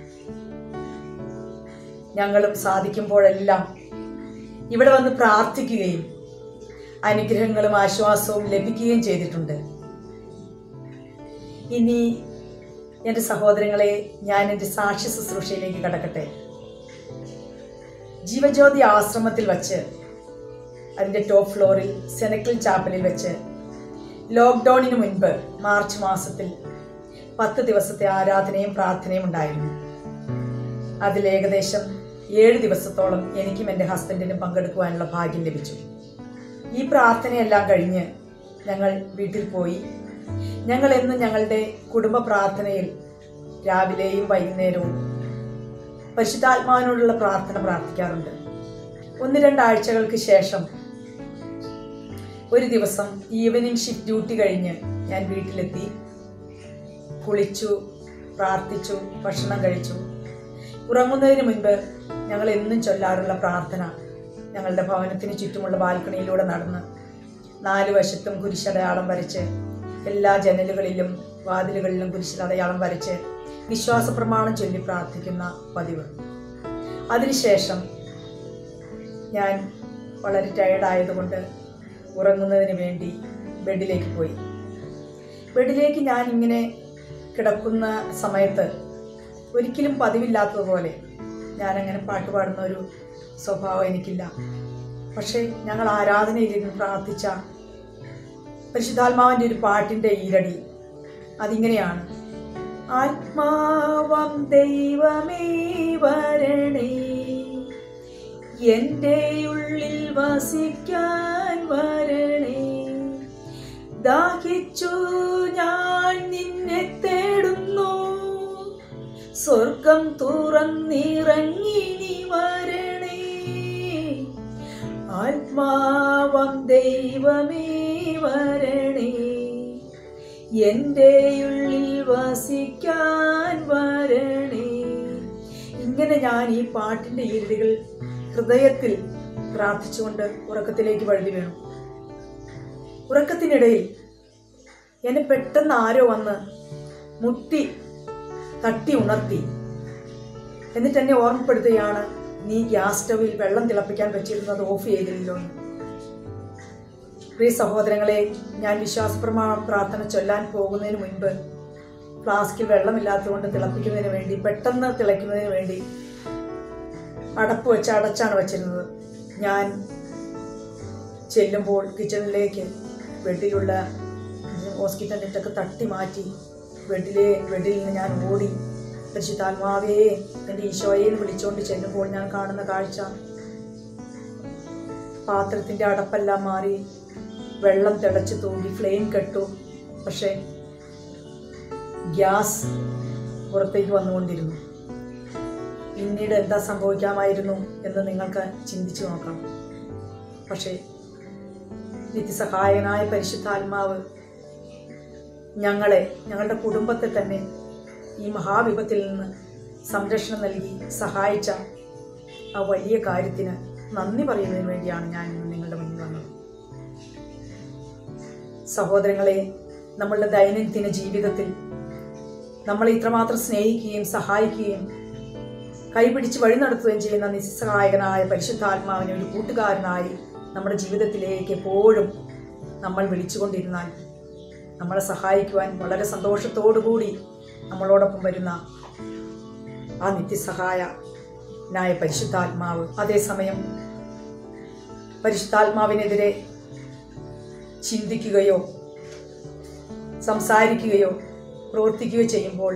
ഞങ്ങളും സാധിക്കുമ്പോഴെല്ലാം ഇവിടെ വന്ന് പ്രാർത്ഥിക്കുകയും അനുഗ്രഹങ്ങളും ആശ്വാസവും ലഭിക്കുകയും ചെയ്തിട്ടുണ്ട് ഇനി എൻ്റെ സഹോദരങ്ങളെ ഞാൻ എൻ്റെ സാക്ഷ്യ ശുശ്രൂഷയിലേക്ക് കടക്കട്ടെ ജീവജ്യോതി ആശ്രമത്തിൽ വച്ച് അതിൻ്റെ ടോപ്പ് ഫ്ലോറിൽ സെനക്കിൾ ചാപ്പലിൽ വെച്ച് ലോക്ക്ഡൗണിന് മുൻപ് മാർച്ച് മാസത്തിൽ പത്ത് ദിവസത്തെ ആരാധനയും പ്രാർത്ഥനയും ഉണ്ടായിരുന്നു അതിൽ ഏകദേശം ഏഴ് ദിവസത്തോളം എനിക്കും എൻ്റെ ഹസ്ബൻഡിനും പങ്കെടുക്കുവാനുള്ള ഭാഗ്യം ലഭിച്ചു ഈ പ്രാർത്ഥനയെല്ലാം കഴിഞ്ഞ് ഞങ്ങൾ വീട്ടിൽ പോയി ഞങ്ങൾ എന്നും ഞങ്ങളുടെ കുടുംബ പ്രാർത്ഥനയിൽ രാവിലെയും വൈകുന്നേരവും പരിശുദ്ധാത്മാവിനോടുള്ള പ്രാർത്ഥന പ്രാർത്ഥിക്കാറുണ്ട് ഒന്ന് രണ്ടാഴ്ചകൾക്ക് ശേഷം ഒരു ദിവസം ഈവനിങ് ഷിഫ്റ്റ് ഡ്യൂട്ടി കഴിഞ്ഞ് ഞാൻ വീട്ടിലെത്തി കുളിച്ചു പ്രാർത്ഥിച്ചു ഭക്ഷണം കഴിച്ചു ഉറങ്ങുന്നതിന് മുൻപ് ഞങ്ങൾ എന്നും ചൊല്ലാറുള്ള പ്രാർത്ഥന ഞങ്ങളുടെ ഭവനത്തിന് ചുറ്റുമുള്ള ബാൽക്കണിയിലൂടെ നടന്ന് നാല് വശത്തും കുരിശടയാളം വരച്ച് എല്ലാ ജനലുകളിലും വാതിലുകളിലും കുരിശിലടയാളം വരച്ച് വിശ്വാസ പ്രമാണം ചൊല്ലി പ്രാർത്ഥിക്കുന്ന പതിവ് അതിനുശേഷം ഞാൻ വളരെ ടയർഡായതുകൊണ്ട് ഉറങ്ങുന്നതിന് വേണ്ടി ബെഡിലേക്ക് പോയി ബെഡിലേക്ക് ഞാൻ ഇങ്ങനെ കിടക്കുന്ന സമയത്ത് ഒരിക്കലും പതിവില്ലാത്തതുപോലെ ഞാനങ്ങനെ പാട്ട് പാടുന്ന ഒരു സ്വഭാവം എനിക്കില്ല പക്ഷേ ഞങ്ങൾ ആരാധനയിലിരുന്ന് പ്രാർത്ഥിച്ച പരിശുദ്ധാത്മാവിൻ്റെ ഒരു പാട്ടിൻ്റെ ഈരടി അതിങ്ങനെയാണ് ആത്മാവം ദൈവമേ വരണേ എൻ്റെ ഉള്ളിൽ വസിക്കാൻ വരണേ ദാഹിച്ചു ഞാൻ നിന്നെ തേടുന്നു സ്വർഗം തുറന്നിറങ്ങി നീ വരണേ ആത്മാവം ദൈവമേ വരണേ എൻ്റെ ഉള്ളിൽ വസിക്കാൻ വരണേ ഇങ്ങനെ ഞാൻ ഈ പാട്ടിൻ്റെ ഈരടികൾ ഹൃദയത്തിൽ പ്രാർത്ഥിച്ചുകൊണ്ട് ഉറക്കത്തിലേക്ക് വഴുതി വീണു ഉറക്കത്തിനിടയിൽ എന്നെ പെട്ടെന്ന് ആരോ വന്ന് മുട്ടി തട്ടി ഉണർത്തി എന്നിട്ട് എന്നെ ഓർമ്മപ്പെടുത്തുകയാണ് നീ ഗ്യാസ് സ്റ്റവിൽ വെള്ളം തിളപ്പിക്കാൻ വെച്ചിരുന്നത് ഓഫ് ചെയ്തില്ലല്ലോ എന്ന് പ്രിയ സഹോദരങ്ങളെ ഞാൻ വിശ്വാസപ്രമാ പ്രാർത്ഥന ചൊല്ലാൻ പോകുന്നതിന് മുൻപ് ഫ്ലാസ്കിൽ വെള്ളമില്ലാത്തതുകൊണ്ട് തിളപ്പിക്കുന്നതിന് വേണ്ടി പെട്ടെന്ന് തിളയ്ക്കുന്നതിന് വേണ്ടി അടപ്പ് വെച്ച് അടച്ചാണ് വെച്ചിരുന്നത് ഞാൻ ചെല്ലുമ്പോൾ കിച്ചണിലേക്ക് ബെഡിലുള്ള ഹോസ്പിറ്റൽ നെറ്റൊക്കെ തട്ടി മാറ്റി ബെഡിലെ ബെഡിൽ നിന്ന് ഞാൻ ഓടി പരിശുദ്ധാത്മാവേ എൻ്റെ ഈശോയെ എന്ന് വിളിച്ചുകൊണ്ട് ചെല്ലുമ്പോൾ ഞാൻ കാണുന്ന കാഴ്ച പാത്രത്തിൻ്റെ അടപ്പെല്ലാം മാറി വെള്ളം തിളച്ച് തൂങ്ങി ഫ്ലെയിം കെട്ടു പക്ഷേ ഗ്യാസ് പുറത്തേക്ക് വന്നുകൊണ്ടിരുന്നു പിന്നീട് എന്താ സംഭവിക്കാമായിരുന്നു എന്ന് നിങ്ങൾക്ക് ചിന്തിച്ചു നോക്കാം പക്ഷേ നിത്യസഹായനായ പരിശുദ്ധാത്മാവ് ഞങ്ങളെ ഞങ്ങളുടെ കുടുംബത്തെ തന്നെ ഈ മഹാവിപത്തിൽ നിന്ന് സംരക്ഷണം നൽകി സഹായിച്ച ആ വലിയ കാര്യത്തിന് നന്ദി പറയുന്നതിന് വേണ്ടിയാണ് ഞാൻ ഇന്ന് നിങ്ങളുടെ മുന്നിൽ വന്നത് സഹോദരങ്ങളെ നമ്മളുടെ ദൈനംദിന ജീവിതത്തിൽ നമ്മളെ ഇത്രമാത്രം സ്നേഹിക്കുകയും സഹായിക്കുകയും കൈപിടിച്ച് വഴി നടത്തുകയും ചെയ്യുന്ന നിസ്സഹായകനായ പരിശുദ്ധാത്മാവിനെ ഒരു കൂട്ടുകാരനായി നമ്മുടെ ജീവിതത്തിലേക്ക് എപ്പോഴും നമ്മൾ വിളിച്ചുകൊണ്ടിരുന്നാൽ നമ്മളെ സഹായിക്കുവാൻ വളരെ സന്തോഷത്തോടുകൂടി നമ്മളോടൊപ്പം വരുന്ന ആ നിത്യസഹായനായ പരിശുദ്ധാത്മാവ് അതേസമയം പരിശുദ്ധാത്മാവിനെതിരെ ചിന്തിക്കുകയോ സംസാരിക്കുകയോ പ്രവർത്തിക്കുകയോ ചെയ്യുമ്പോൾ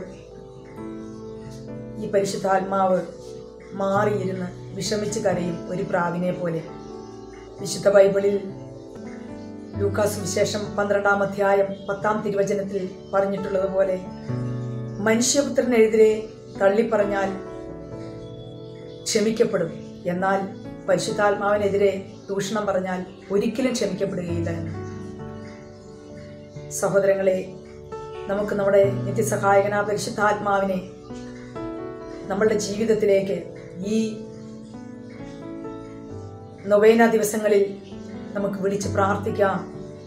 ഈ പരിശുദ്ധാത്മാവ് മാറിയിരുന്ന് വിഷമിച്ച് കരയും ഒരു പ്രാവിനെ പോലെ വിശുദ്ധ ബൈബിളിൽ ലൂക്കാസ് വിശേഷം പന്ത്രണ്ടാം അധ്യായം പത്താം തിരുവചനത്തിൽ പറഞ്ഞിട്ടുള്ളതുപോലെ മനുഷ്യപുത്രനെതിരെ തള്ളിപ്പറഞ്ഞാൽ ക്ഷമിക്കപ്പെടും എന്നാൽ പരിശുദ്ധാത്മാവിനെതിരെ ദൂഷണം പറഞ്ഞാൽ ഒരിക്കലും ക്ഷമിക്കപ്പെടുകയില്ല എന്ന് സഹോദരങ്ങളെ നമുക്ക് നമ്മുടെ നിത്യസഹായകന പരിശുദ്ധാത്മാവിനെ നമ്മളുടെ ജീവിതത്തിലേക്ക് ഈ നൊവേന ദിവസങ്ങളിൽ നമുക്ക് വിളിച്ച് പ്രാർത്ഥിക്കാം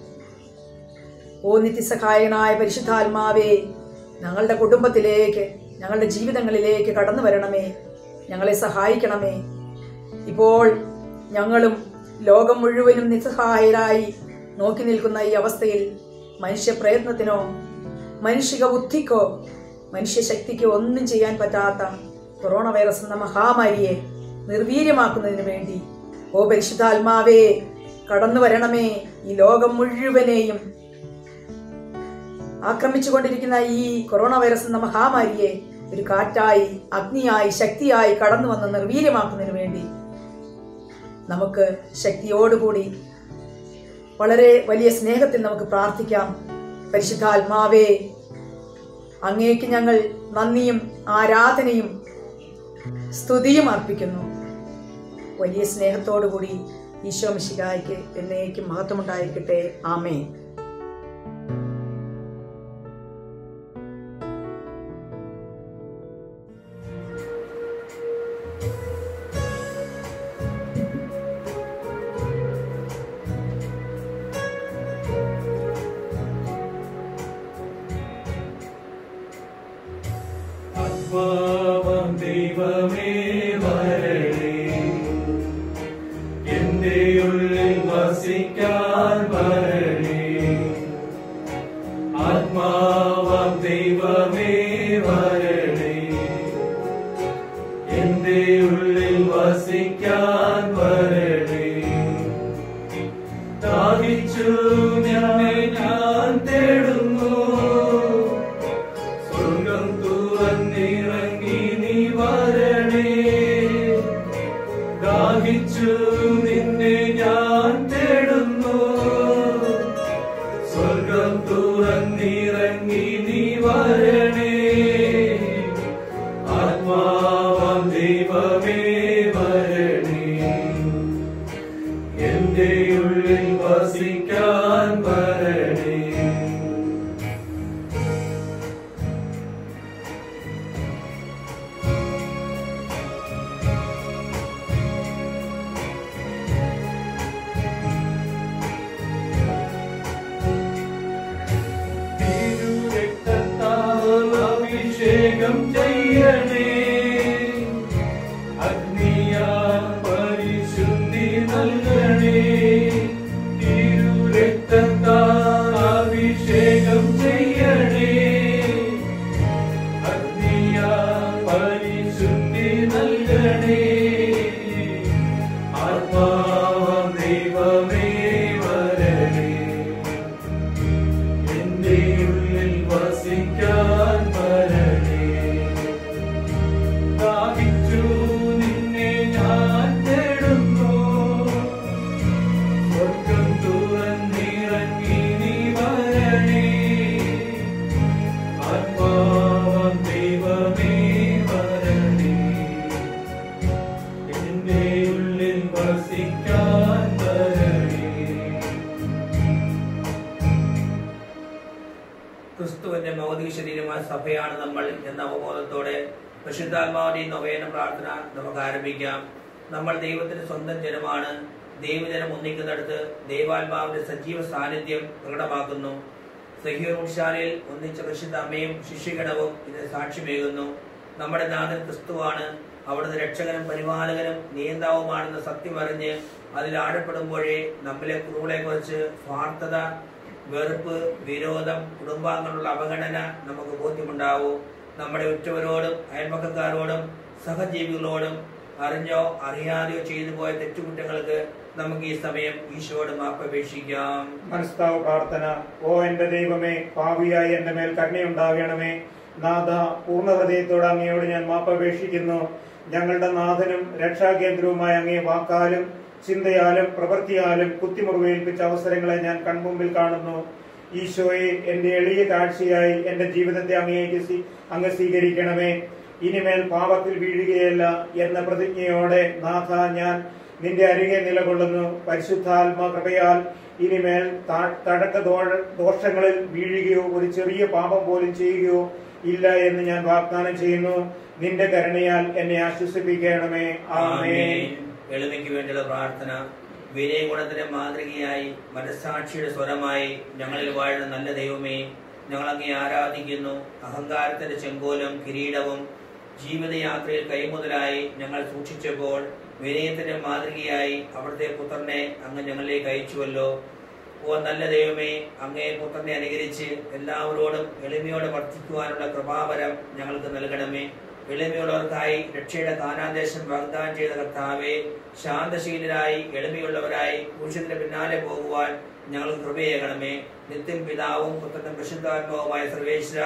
ഓ നിത്യസഹായകനായ പരിശുദ്ധാത്മാവേ ഞങ്ങളുടെ കുടുംബത്തിലേക്ക് ഞങ്ങളുടെ ജീവിതങ്ങളിലേക്ക് കടന്നു വരണമേ ഞങ്ങളെ സഹായിക്കണമേ ഇപ്പോൾ ഞങ്ങളും ലോകം മുഴുവനും നിസ്സഹായരായി നോക്കി നിൽക്കുന്ന ഈ അവസ്ഥയിൽ മനുഷ്യ പ്രയത്നത്തിനോ മനുഷിക ബുദ്ധിക്കോ മനുഷ്യശക്തിക്കോ ഒന്നും ചെയ്യാൻ പറ്റാത്ത കൊറോണ വൈറസ് എന്ന മഹാമാരിയെ നിർവീര്യമാക്കുന്നതിന് വേണ്ടി ഓ പരിശുദ്ധാത്മാവേ കടന്നു വരണമേ ഈ ലോകം മുഴുവനെയും ആക്രമിച്ചുകൊണ്ടിരിക്കുന്ന ഈ കൊറോണ വൈറസ് എന്ന മഹാമാരിയെ ഒരു കാറ്റായി അഗ്നിയായി ശക്തിയായി കടന്നു വന്ന് നിർവീര്യമാക്കുന്നതിന് വേണ്ടി നമുക്ക് ശക്തിയോടുകൂടി വളരെ വലിയ സ്നേഹത്തിൽ നമുക്ക് പ്രാർത്ഥിക്കാം പരിശുദ്ധാത്മാവേ അങ്ങേക്ക് ഞങ്ങൾ നന്ദിയും ആരാധനയും സ്തുതിയും അർപ്പിക്കുന്നു വലിയ സ്നേഹത്തോടുകൂടി ഈശോ മിശികായ്ക്ക് എന്നേക്കും മഹത്വമുണ്ടായിരിക്കട്ടെ ആമേ ആത്മാവാം ദൈവമേ വരണേ എന്റെ ഉള്ളിൽ വസിക്കാൻ വരണേ ആത്മാവാം ദൈവമേ വരണേ എന്റെ ഉള്ളിൽ വസിക്കാൻ വരണേ ദാഹിച്ചു നിന്നെ ഞാൻ തേടുന്നു സ്വർഗം തുറന്നിറങ്ങി നീ വരണേ ദാഹിച്ചു നിന്നെ ഞാൻ തേടുന്നു സ്വർഗം തുറന്നിറങ്ങി നീ വരണേ ആത്മാവാം ദൈവമേ വരണേ എന്റെ ഉള്ളിൽ വസിക്കാൻ വരണേ തിരുരക്തത്താൽ അഭിഷേകം ചെയ്യണേ അഗ്നിയാൽ പരിശുദ്ധി നൽകണേ തിരുരക്തത്താൽ അഭിഷേകം ചെയ്യണേ അഗ്നിയാൽ പരിശുദ്ധി നൽകണേ ആത്മാവാം ദൈവമേ വരണേ എന്റെ ഉള്ളിൽ വസിക്കാൻ വരണേ ദാഹിച്ചു നിന്നെ ഞാൻ തേടുന്നു സ്വർഗം തുറന്നിറങ്ങി നീ വരണേ ആത്മാവാം ദൈവമേ വരണേ എന്റെ ഉള്ളിൽ വസിക്കാൻ വരണേ ക്രിസ്തുവിന്റെ ഭൗതിക ആത്മീയ ശരീരമായ സഭയാണ് നമ്മൾ എന്ന അവബോധത്തോടെ പരിശുദ്ധാത്മാവിന്റെ ഈ നൊവേന പ്രാർത്ഥന നമുക്ക് ആരംഭിക്കാം നമ്മൾ ദൈവത്തിന്റെ സ്വന്തം ജനമാണ് ദൈവജനം ഒന്നിക്കുന്നിടത്ത് ദൈവാത്മാവിന്റെ സജീവ സാന്നിധ്യം പ്രകടമാക്കുന്നു സഹ്യോൻശാലയിൽ ഒന്നിച്ച പരിശുദ്ധ അമ്മയും ശിഷ്യഗണവും ഇതിന് സാക്ഷ്യമേകുന്നു നമ്മുടെ നാഥൻ ക്രിസ്തുവാണ് അവിടുന്ന് രക്ഷകനും പരിപാലകനും നിയന്താവുമാണെന്ന സത്യം അറിഞ്ഞ് അതിൽ ആഴപ്പെടുമ്പോഴേ നമ്മിലെ കുറവുകളെ കുറിച്ച് സ്വാർത്ഥത വെറുപ്പ് വിരോധം കുടുംബാംഗങ്ങളുള്ള അവഗണന നമുക്ക് ബോധ്യമുണ്ടാവൂ നമ്മുടെ ഉറ്റവരോടും അയൽപക്കക്കാരോടും സഹജീവികളോടും അറിഞ്ഞോ അറിയാതെയോ ചെയ്തു പോയ തെറ്റുകുറ്റങ്ങൾക്ക് നമുക്ക് ഈ സമയം ഈശോയോട് മാപ്പപേക്ഷിക്കാം മനസ്താവ് പ്രാർത്ഥന ഓ എന്റെ ദൈവമേ പാവിയായി എന്റെ മേൽ കരുണയുണ്ടാകണമേ നാഥ പൂർണ്ണ ഹൃദയത്തോടെ അങ്ങയോട് ഞാൻ മാപ്പപേക്ഷിക്കുന്നു ഞങ്ങളുടെ നാഥനും രക്ഷാകേന്ദ്രവുമായ അങ്ങേ വാക്കാലും ചിന്തയാലും പ്രവൃത്തിയാലും കുത്തിമുറിവേൽപ്പിച്ച അവസരങ്ങളെ ഞാൻ കൺമുമ്പിൽ കാണുന്നു ഈശോയെ എന്റെ എളിയ കാഴ്ചയായി എന്റെ ജീവിതത്തെ അങ്ങേക്ക് സ്വീ- അങ്ങ് സ്വീകരിക്കണമേ ഇനിമേൽ പാപത്തിൽ വീഴുകയല്ല എന്ന പ്രതിജ്ഞയോടെ നാഥ ഞാൻ നിന്റെ അരികെ നിലകൊള്ളുന്നു പരിശുദ്ധാത്മ കൃപയാൽ ഇനിമേൽ താ- തഴക്ക ദോ- ദോഷങ്ങളിൽ വീഴുകയോ ഒരു ചെറിയ പാപം പോലും ചെയ്യുകയോ ഇല്ല എന്ന് ഞാൻ വാഗ്ദാനം ചെയ്യുന്നു നിന്റെ കരുണയാൽ എന്നെ ആശ്വസിപ്പിക്കണമേ ആമേൻ എളിമയ്ക്ക് വേണ്ടിയുള്ള പ്രാർത്ഥന വിനയ ഗുണത്തിന്റെ മാതൃകയായി മനസ്സാക്ഷിയുടെ സ്വരമായി ഞങ്ങളിൽ വാഴുന്ന നല്ല ദൈവമേ ഞങ്ങൾ അങ്ങേ ആരാധിക്കുന്നു അഹങ്കാരത്തിന്റെ ചെങ്കോലും കിരീടവും ജീവിതയാത്രയിൽ കൈമുതലായി ഞങ്ങൾ സൂക്ഷിച്ചപ്പോൾ വിനയത്തിന്റെ മാതൃകയായി അവിടുത്തെ പുത്രനെ അങ്ങ് ഞങ്ങളിലേക്ക് അയച്ചുവല്ലോ ഓ നല്ല ദൈവമേ അങ്ങേ പുത്രനെ അനുകരിച്ച് എല്ലാവരോടും എളിമയോടെ വർദ്ധിക്കുവാനുള്ള കൃപാവരം ഞങ്ങൾക്ക് നൽകണമേ എളിമയുള്ളവർക്കായി രക്ഷയുടെ കാനാദേശം വാഗ്ദാനം ചെയ്ത കർത്താവെ ശാന്തശീലരായി എളിമയുള്ളവരായി പുരുഷന്റെ പിന്നാലെ പോകുവാൻ ഞങ്ങൾക്ക് കൃപയേകണമേ നിത്യം പിതാവും പുത്രനും പരിശുദ്ധാത്മാവുമായ സർവേശ്വര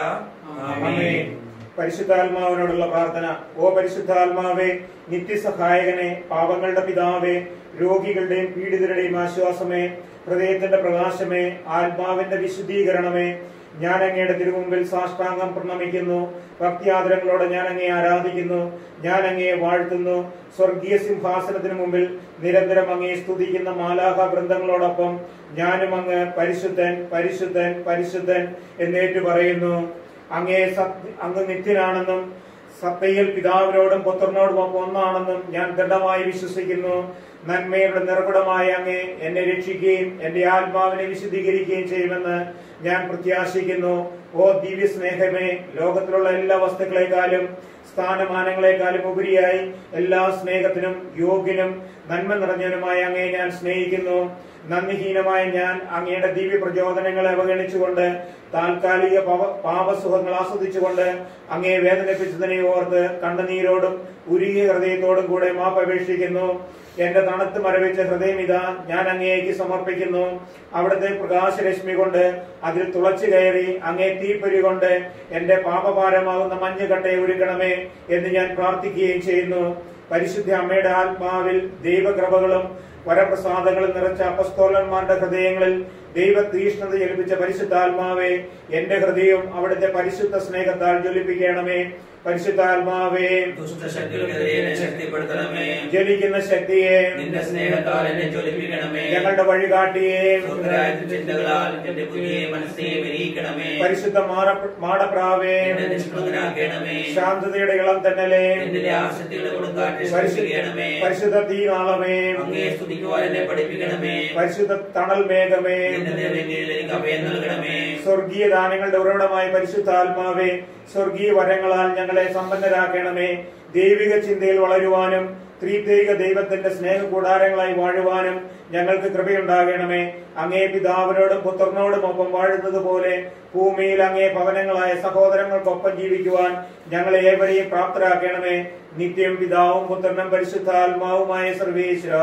ആമേൻ. പരിശുദ്ധാത്മാവിനോടുള്ള പ്രാർത്ഥന ഓ പരിശുദ്ധാത്മാവേ നിത്യസഹായകനെ പാപങ്ങളുടെ പിതാവേ രോഗികളുടെയും പീഡിതരുടെയും ആശ്വാസമേ ഹൃദയത്തിന്റെ പ്രകാശമേ ആത്മാവിന്റെ വിശുദ്ധീകരണമേ ഞാൻ അങ്ങയുടെ തിരുമുമ്പിൽ സാഷ്ടാംഗം പ്രണമിക്കുന്നു ഭക്തിയാദരങ്ങളോടെ ഞാൻ അങ്ങയെ ആരാധിക്കുന്നു ഞാൻ അങ്ങയെ വാഴ്ത്തുന്നു സ്വർഗീയ സിംഹാസനത്തിന് മുമ്പിൽ നിരന്തരം അങ്ങയെ സ്തുതിക്കുന്ന മാലാഹ വൃന്ദങ്ങളോടൊപ്പം ഞാനും അങ്ങ് പരിശുദ്ധൻ പരിശുദ്ധൻ പരിശുദ്ധൻ എന്നേറ്റു പറയുന്നു അങ്ങേ സത്യ അങ്ങ് നിത്യനാണെന്നും സത്തയിൽ പിതാവിനോടും പുത്രനോടും ഒപ്പം ഒന്നാണെന്നും ഞാൻ ദൃഢമായി വിശ്വസിക്കുന്നു നന്മയുടെ നിർഗുണമായ അങ്ങേ എന്നെ രക്ഷിക്കുകയും എന്റെ ആത്മാവിനെ വിശുദ്ധീകരിക്കുകയും ചെയ്യുമെന്ന് ഞാൻ പ്രത്യാശിക്കുന്നു ഓ ദിവ്യ സ്നേഹമേ ലോകത്തിലുള്ള എല്ലാ വസ്തുക്കളെക്കാളും സ്ഥാനമാനങ്ങളെക്കാളും ഉപരിയായി എല്ലാ സ്നേഹത്തിനും യോഗ്യനും നന്മ നിറഞ്ഞവനുമായ അങ്ങയെ ഞാൻ സ്നേഹിക്കുന്നു നന്ദിഹീനമായ ഞാൻ അങ്ങയുടെ ദിവ്യ പ്രചോദനങ്ങളെ അവഗണിച്ചുകൊണ്ട് താൽക്കാലിക പവ- പാപസുഖങ്ങൾ ആസ്വദിച്ചുകൊണ്ട് അങ്ങയെ വേദനിപ്പിച്ചതിനെ ഓർത്ത് കണ്ണുനീരോടും ഉരുകിയ ഹൃദയത്തോടും കൂടെ മാപ്പപേക്ഷിക്കുന്നു എന്റെ തണുത്ത് മരവിച്ച ഹൃദയം ഇതാ ഞാൻ അങ്ങേക്ക് സമർപ്പിക്കുന്നു അവിടുത്തെ പ്രകാശരശ്മി കൊണ്ട് അതിൽ തുളച്ചു കയറി അങ്ങേ തീപ്പൊരി കൊണ്ട് എന്റെ പാപഭാരമാകുന്ന മഞ്ഞുകട്ടയെ ഒരുക്കണമേ എന്ന് ഞാൻ പ്രാർത്ഥിക്കുകയും ചെയ്യുന്നു പരിശുദ്ധ അമ്മയുടെ ആത്മാവിൽ ദൈവകൃപകളും വരപ്രസാദങ്ങളും നിറച്ച അപസ്തോലന്മാരുടെ ഹൃദയങ്ങളിൽ ദൈവ തീഷ്ണത ജലിപ്പിച്ച പരിശുദ്ധാത്മാവേ എന്റെ ഹൃദയം അവിടുത്തെ പരിശുദ്ധ സ്നേഹത്താൽ ജ്വലിപ്പിക്കണമേ പരിശുദ്ധാത്മാവേ ദുഷ്ടശക്തികൾക്കെതിരെ എന്നെ ശക്തിപ്പെടുത്തണമേ ജ്വലിക്കുന്ന ശക്തിയെ നിന്റെ സ്നേഹത്താൽ എന്നെ ജ്വലിപ്പിക്കണമേ ഞങ്ങളുടെ വഴികാട്ടിയെ സ്വർഗ്ഗരാജ്യത്തിന്റെ ചിന്തകളാൽ എന്റെ പുതിയ മനസ്സിനെ വിരിയിക്കണമേ പരിശുദ്ധ മാറ- മാടപ്രാവേ എന്നെ നിഷ്പ്രഭനാക്കണമേ ശാന്തതയുടെ ഇളം തന്നലേ എന്റെ ആശക്തികളെ കൊടുക്കാറ്റ് പരിശുദ്ധ ശക്തിക്കണമേ പരിശുദ്ധ തീനാളമേ അങ്ങയെ സ്തുതിക്കുവാൻ എന്നെ പഠിപ്പിക്കണമേ പരിശുദ്ധ തണൽ മേഘമേ എന്റെ ദേവഗീരിൽ എനിക്ക് അഭയം നൽകണമേ സ്വർഗീയ ദാനങ്ങളുടെ ഉറവിടമായ പരിശുദ്ധാത്മാവേ സ്വർഗീയ വരങ്ങളാൽ ഞങ്ങളെ സമ്പന്നരാക്കണമേ ദൈവിക ചിന്തയിൽ വളരുവാനും ത്രിദൈക ദൈവത്തിന്റെ സ്നേഹ കൂടാരങ്ങളായി വാഴുവാനും ഞങ്ങൾക്ക് കൃപയുണ്ടാകണമേ അങ്ങേ പിതാവിനോടും പുത്രനോടും ഒപ്പം വാഴുന്നത് പോലെ ഭൂമിയിൽ അങ്ങേ ഭവനങ്ങളായ സഹോദരങ്ങൾക്കൊപ്പം ജീവിക്കുവാൻ ഞങ്ങളെ ഏവരെയും പ്രാപ്തരാക്കണമേ നിത്യം പിതാവും പുത്രനും പരിശുദ്ധാത്മാവുമായ സർവേശ്വര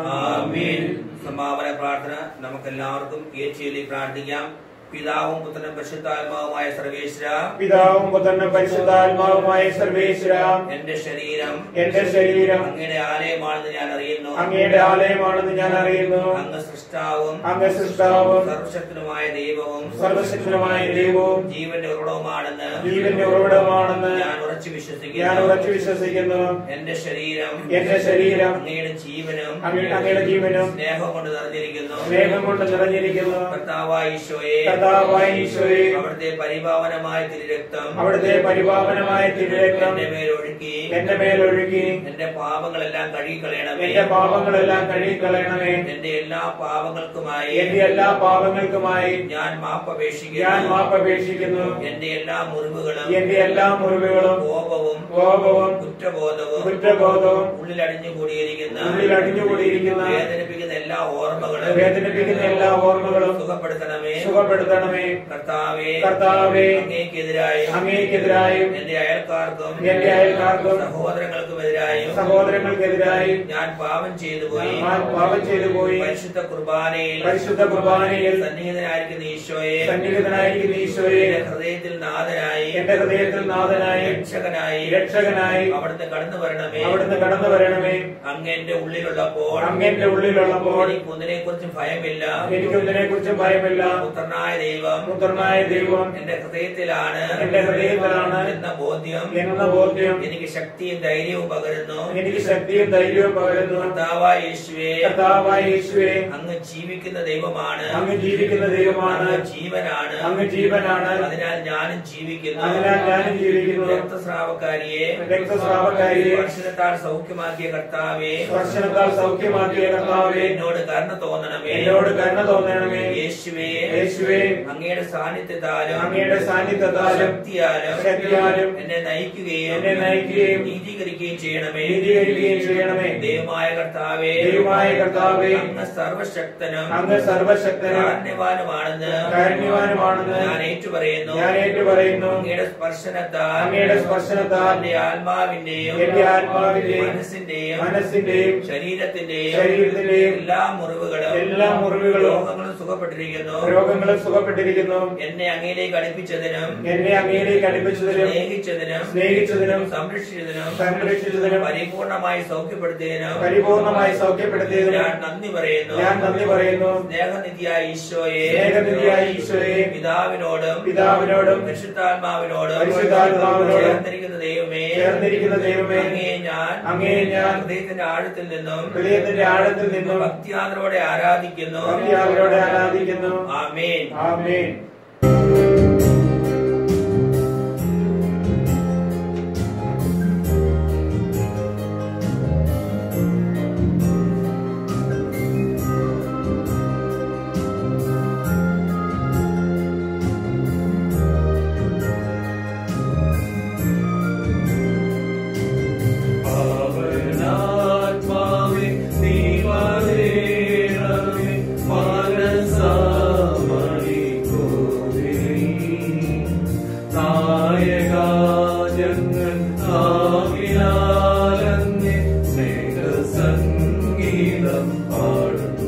ആമേൻ സമാപന പ്രാർത്ഥന നമുക്ക് എല്ലാവർക്കും ഏച്ചിയിൽ പ്രാർത്ഥിക്കാം പിതാവും പുത്രനും പരിശുദ്ധാത്മാവുമായ സർവേശ്വര പിതാവും പുത്രനും പരിശുദ്ധാത്മാവുമായ സർവേശ്വര എന്റെ ശരീരം എന്റെ ശരീരം അങ്ങയുടെ ആലയമാണെന്ന് ഞാൻ അറിയുന്നു അങ്ങയുടെ ആലയമാണെന്ന് ഞാൻ അറിയുന്നു അങ്ങ് സൃഷ്ടാവും അങ്ങ് സൃഷ്ടാവും സർവശക്തനുമായ ദൈവവും സർവശക്തനുമായ ദൈവവും ജീവന്റെ ഉറവിടവുമാണെന്ന് ജീവന്റെ ഉറവിടമാണെന്ന് ഞാൻ ഉറച്ചു ഞാൻ വിശ്വസിക്കുന്നു ഉറച്ചു വിശ്വസിക്കുന്നു എന്റെ ശരീരം എന്റെ ശരീരം അങ്ങയുടെ ജീവനും അങ്ങ- അങ്ങയുടെ ജീവനും സ്നേഹം കൊണ്ട് നിറഞ്ഞിരിക്കുന്നു സ്നേഹം കൊണ്ട് നിറഞ്ഞിരിക്കുന്നു കർത്താവായ ഈശോയെ കർത്താവായ ഈശോയെ അവിടുത്തെ പരിപാവനമായ തിരുരക്തം അവിടുത്തെ പരിപാവനമായ തിരുരക്തം എന്റെ മേൽ ഒഴുക്കി എന്റെ മേലൊഴുകി എന്റെ പാപങ്ങളെല്ലാം കഴുകിക്കളയണമേ എന്റെ പാപങ്ങളെല്ലാം കഴുകിക്കളയണമേ എന്റെ എല്ലാ പാപങ്ങൾക്കുമായി എന്റെ എല്ലാ പാപങ്ങൾക്കുമായി ഞാൻ മാപ്പപേക്ഷിക്കുന്നു ഞാൻ മാപ്പപേക്ഷിക്കുന്നു എന്റെ എല്ലാ മുറിവുകളും എന്റെ എല്ലാ മുറിവുകളും കോപവും കോപവും കുറ്റബോധവും കുറ്റബോധവും ഉള്ളിൽ അടിഞ്ഞുകൂടിയിരിക്കുന്ന ഉള്ളിൽ അടിഞ്ഞുകൂടിയിരിക്കുന്ന വേദനിപ്പിക്കുന്ന എല്ലാ ഓർമ്മകളും വേദനിപ്പിക്കുന്ന എല്ലാ ഓർമ്മകളും സുഖപ്പെടുത്തണമേ സുഖപ്പെടുത്തണമേ കർത്താവേ കർത്താവേ അങ്ങേക്കെതിരായും അങ്ങേക്കെതിരായും എന്റെ അയൽക്കാർക്കും എന്റെ അയൽക്കാർക്കും സഹോദരങ്ങൾക്കുമെതിരായും സഹോദരങ്ങൾക്കെതിരായും ഞാൻ പാപം ചെയ്തു പോയി ഞാൻ പാപം ചെയ്തു പോയി പരിശുദ്ധ കുർബാനയിൽ പരിശുദ്ധ കുർബാനയിൽ സന്നിഹിതനായിരിക്കുന്ന ഈശോയെ സന്നിഹിതനായിരിക്കുന്ന ഈശോയെ എന്റെ ഹൃദയത്തിൽ നാഥനായി എന്റെ ഹൃദയത്തിൽ നാഥനായി രക്ഷകനായി രക്ഷകനായി അവിടുന്ന് കടന്നു വരണമേ അവിടുന്ന് കടന്നു വരണമേ അങ്ങ് എന്റെ ഉള്ളിലുള്ളപ്പോൾ അങ്ങന്റെ ഉള്ളിലുള്ളപ്പോൾ എനിക്ക് ഒന്നിനെ കുറിച്ചും ഭയമില്ല എനിക്കൊന്നിനെ കുറിച്ചും ഭയമില്ല പുത്രനായ ദൈവം പുത്രനായ ദൈവം എന്റെ ഹൃദയത്തിലാണ് എന്റെ ഹൃദയത്തിലാണ് എന്ന ബോധ്യം എന്ന ബോധ്യം എനിക്ക് ശക്തിയും ധൈര്യവും പകരുന്നു എനിക്ക് ശക്തിയും ധൈര്യവും പകരുന്നു കർത്താവായ യേശുവേ കർത്താവായ യേശുവേ അങ്ങ് ജീവിക്കുന്ന ദൈവമാണ് അങ്ങ് ജീവിക്കുന്ന ദൈവമാണ് അങ്ങ് ജീവനാണ് അങ്ങ് ജീവനാണ് അതിനാൽ ഞാനും ജീവിക്കുന്നു അതിനാൽ ഞാനും ജീവിക്കുന്നു രക്തസ്രാവക്കാരിയെ രക്തസ്രാവക്കാരിയെ സ്പർശനത്താൽ സൗഖ്യമാക്കിയ കർത്താവേ സ്പർശനത്താൽ സൗഖ്യമാക്കിയ കർത്താവേ എന്നോട് കരുണ തോന്നണമേ എന്നോട് കരുണ തോന്നണമേ യേശുവേ യേശുവേ അങ്ങയുടെ സാന്നിധ്യത്താലും അങ്ങയുടെ സാന്നിധ്യത്താലും ശക്തിയാലും ശക്തിയാലും എന്നെ നയിക്കുകയും എന്നെ നയിക്കുകയും നീതീകരിക്കുകയും ചെയ്യണമേ നീതീകരിക്കുകയും ചെയ്യണമേ ദൈവമായ കർത്താവേ ദൈവമായ കർത്താവേ അങ്ങ് സർവശക്തനും അങ്ങ് സർവശക്തനും കാരുണ്യവാനുമാണെന്ന് കാരുണ്യവാനുമാണെന്ന് ഞാൻ ഏറ്റുപറയുന്നു ഞാൻ ഏറ്റുപറയുന്നു അങ്ങയുടെ സ്പർശനത്താൽ അങ്ങയുടെ സ്പർശനത്താൽ എന്റെ ആത്മാവിന്റെയും എന്റെ ആത്മാവിന്റെയും മനസ്സിന്റെയും മനസ്സിന്റെയും ശരീരത്തിന്റെയും ശരീരത്തിന്റെയും എല്ലാ മുറിവുകളും എല്ലാ മുറിവുകളും രോഗങ്ങളും സുഖപ്പെട്ടിരിക്കുന്നു രോഗങ്ങളും സുഖപ്പെട്ടിരിക്കുന്നു എന്നെ അങ്ങയിലേക്ക് അടുപ്പിച്ചതിനും എന്നെ അങ്ങയിലേക്ക് അടുപ്പിച്ചതിനും സ്നേഹിച്ചതിനും സ്നേഹിച്ചതിനും സംരക്ഷിച്ചതിനും സംരക്ഷിച്ചതിനും പരിപൂർണമായി സൗഖ്യപ്പെടുത്തിയതിനും പരിപൂർണമായി സൗഖ്യപ്പെടുത്തിയതിനും ഞാൻ നന്ദി പറയുന്നു ഞാൻ നന്ദി പറയുന്നു സ്നേഹനിധിയായ ഈശോയെ സ്നേഹനിധിയായ ഈശോയെ പിതാവിനോടും പിതാവിനോടും പരിശുദ്ധാത്മാവിനോടും പരിശുദ്ധാത്മാവിനോടും ചേർന്നിരിക്കുന്ന ദൈവമേ ചേർന്നിരിക്കുന്ന ദൈവമേ അങ്ങേ ഞാൻ അങ്ങേ ഞാൻ ഹൃദയത്തിന്റെ ആഴത്തിൽ നിന്നും ഹൃദയത്തിന്റെ ആഴത്തിൽ നിന്നും ഭക്തിയാദരോടെ ആരാധിക്കുന്നു ഭക്തിയാവരോടെ ആരാധിക്കുന്നു ആമേൻ ആമേൻ പാവനാത്മാവേ നീ വരേണമേ മനസാമണി കോവിലി നായകാ ഞങ്ങൾ നാവിനാലങ്ങ് സ്നേഹസംഗീതം പാടുന്നു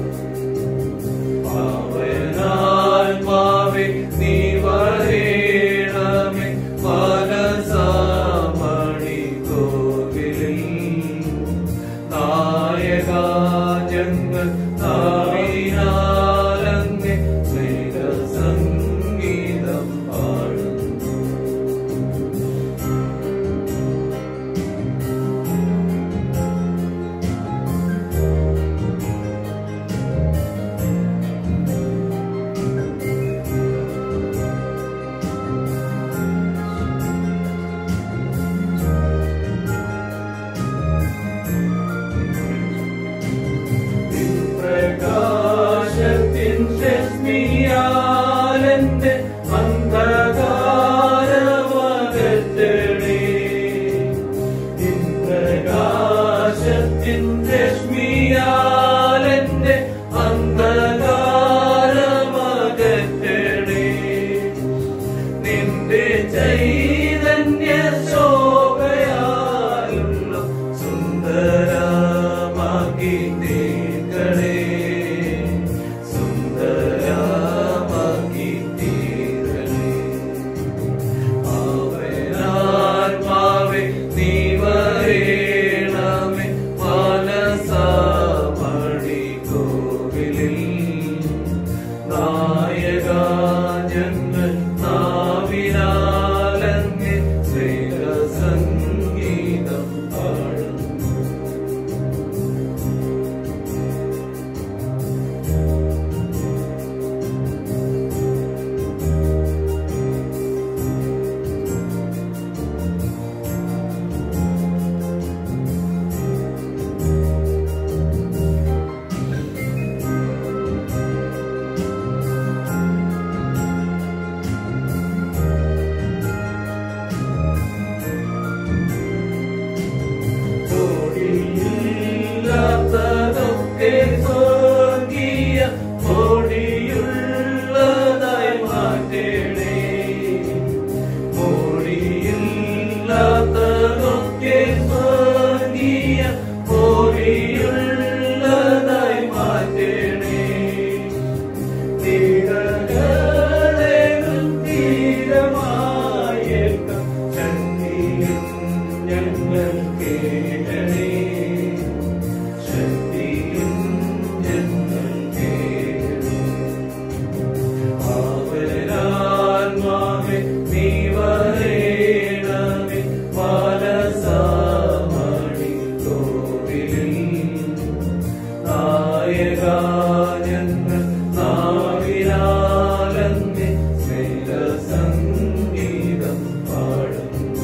പാവനാത്മാവേ നീ വരേണമേ മനസാമണി കോവിലിൽ നായകാ ഞങ്ങൾ നാവിനാലങ്ങ് സ്നേഹസംഗീതം പാടുന്നു പ്രകാശത്തിൻ രശ്മിയാലെന്റെ അന്ധകാരമകറ്റണേ നിൻ പ്രകാശത്തിൻ രശ്മിയാലെന്റെ അന്ധകാരമകറ്റണേ നിന്റെ ചൈതന്യ ശോഭയാലുള്ള സുന്ദരമാക്കി തീർക്കണേ സുന്ദരമാക്കി തീർക്കണേ ആത്മാവേ നീ വരേണമേ മനസാമ ഞങ്ങൾ നാവിലാലങ്ങെ സ്നേഹസംഗീതം പാടുന്നു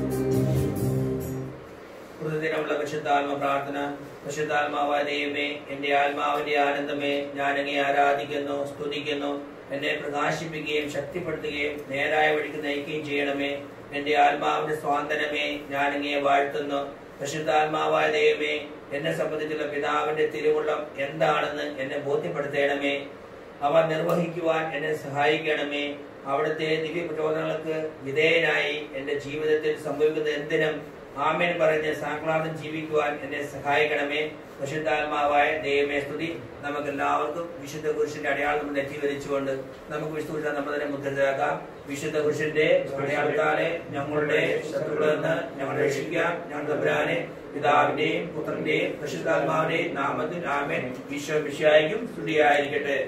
പ്രതിദിനമുള്ള പരിശുദ്ധാത്മ പ്രാർത്ഥന പരിശുദ്ധാത്മാവായ ദൈവമേ എന്റെ ആത്മാവിന്റെ ആനന്ദമേ ഞാൻ അങ്ങേ ആരാധിക്കുന്നു സ്തുതിക്കുന്നു എന്നെ പ്രകാശിപ്പിക്കുകയും ശക്തിപ്പെടുത്തുകയും നേരായ വഴിക്ക് നയിക്കുകയും ചെയ്യണമേ എന്റെ ആത്മാവിന്റെ സ്വാതന്ത്ര്യമേ ഞാൻ അങ്ങേ വാഴ്ത്തുന്നു പരിശുദ്ധാത്മാവായ ദൈവമേ എന്നെ സംബന്ധിച്ചുള്ള പിതാവിന്റെ തിരുവുള്ളം എന്താണെന്ന് എന്നെ ബോധ്യപ്പെടുത്തണമേ അവ നിർവഹിക്കുവാൻ എന്നെ സഹായിക്കണമേ അവിടുത്തെ ദിവ്യ പ്രചോദനങ്ങൾക്ക് വിധേയനായി എന്റെ ജീവിതത്തിൽ സംഭവിക്കുന്ന എന്തിനും ആമേൻ പറഞ്ഞ് സാക്ലാതം ജീവിക്കുവാൻ എന്നെ സഹായിക്കണമേ വിശുദ്ധാത്മാവായ ദൈവമേ സ്തുതി നമുക്ക് എല്ലാവർക്കും വിശുദ്ധ പുരുഷന്റെ അടയാളം നമ്മൾ നെറ്റിവരിച്ചുകൊണ്ട് നമുക്ക് വിശുദ്ധ നമ്മൾ തന്നെ മുദ്രരാക്കാം വിശുദ്ധ പുരുഷന്റെ അടയാളത്താലെ ഞങ്ങളുടെ ശത്രുക്കളിൽ നിന്ന് ഞങ്ങളെ രക്ഷിക്കാം ഞങ്ങളുടെ തമ്പുരാനെ പിതാവിന്റെയും പുത്രന്റെയും പരിശുദ്ധാത്മാവിന്റെയും നാമത്തിൽ ആമേൻ വിശ്വ വിഷയായിരിക്കും സ്തുതിയായിരിക്കട്ടെ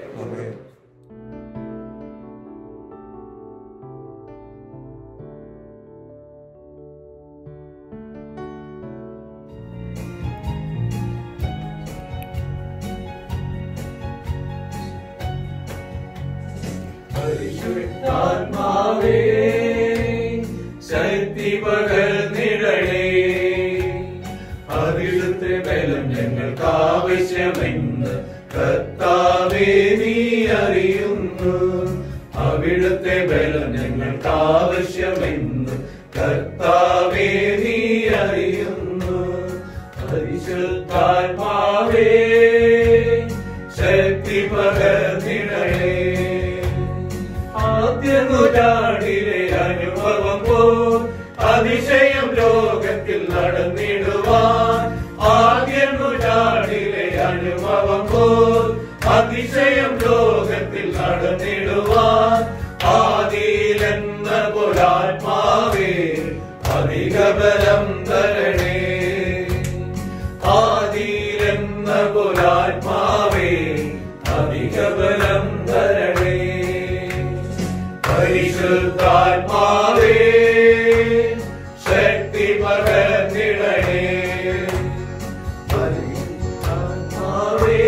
പരിശുദ്ധാത്മാവേ ശക്തി പകർന്നിടണേ അവിടുത്തെ ബലം ഞങ്ങൾക്ക് ആവശ്യമെന്ന് കർത്താവേ നീ അറിയുന്നു അവിടുത്തെ ബലം ഞങ്ങൾക്ക് ആവശ്യമെന്ന് കർത്താവേ നീ അറിയുന്നു പരിശുദ്ധാത്മാവേ ശക്തി പകർന്നിടണേ ആദ്യ നൂറ്റാണ്ടിലെ അനുഭവം പോ അതിശയം ലോകത്തിൽ നടന്നിടുവാൻ ആദ്യ നൂറ്റാണ്ടിലെ അനുഭവം പോ അതിശയം ലോകത്തിൽ നടന്നിടുവാൻ ആദിയിലെന്ന പുരാത്മാവേ അധിക ബലം തരണേ ആദിയിലെന്ന പുരാത്മാവേ അധിക ബലം തരണേ പരിശുദ്ധാത്മാവേ ശക്തി പകർന്നിടണേ പരിശുദ്ധാത്മാവേ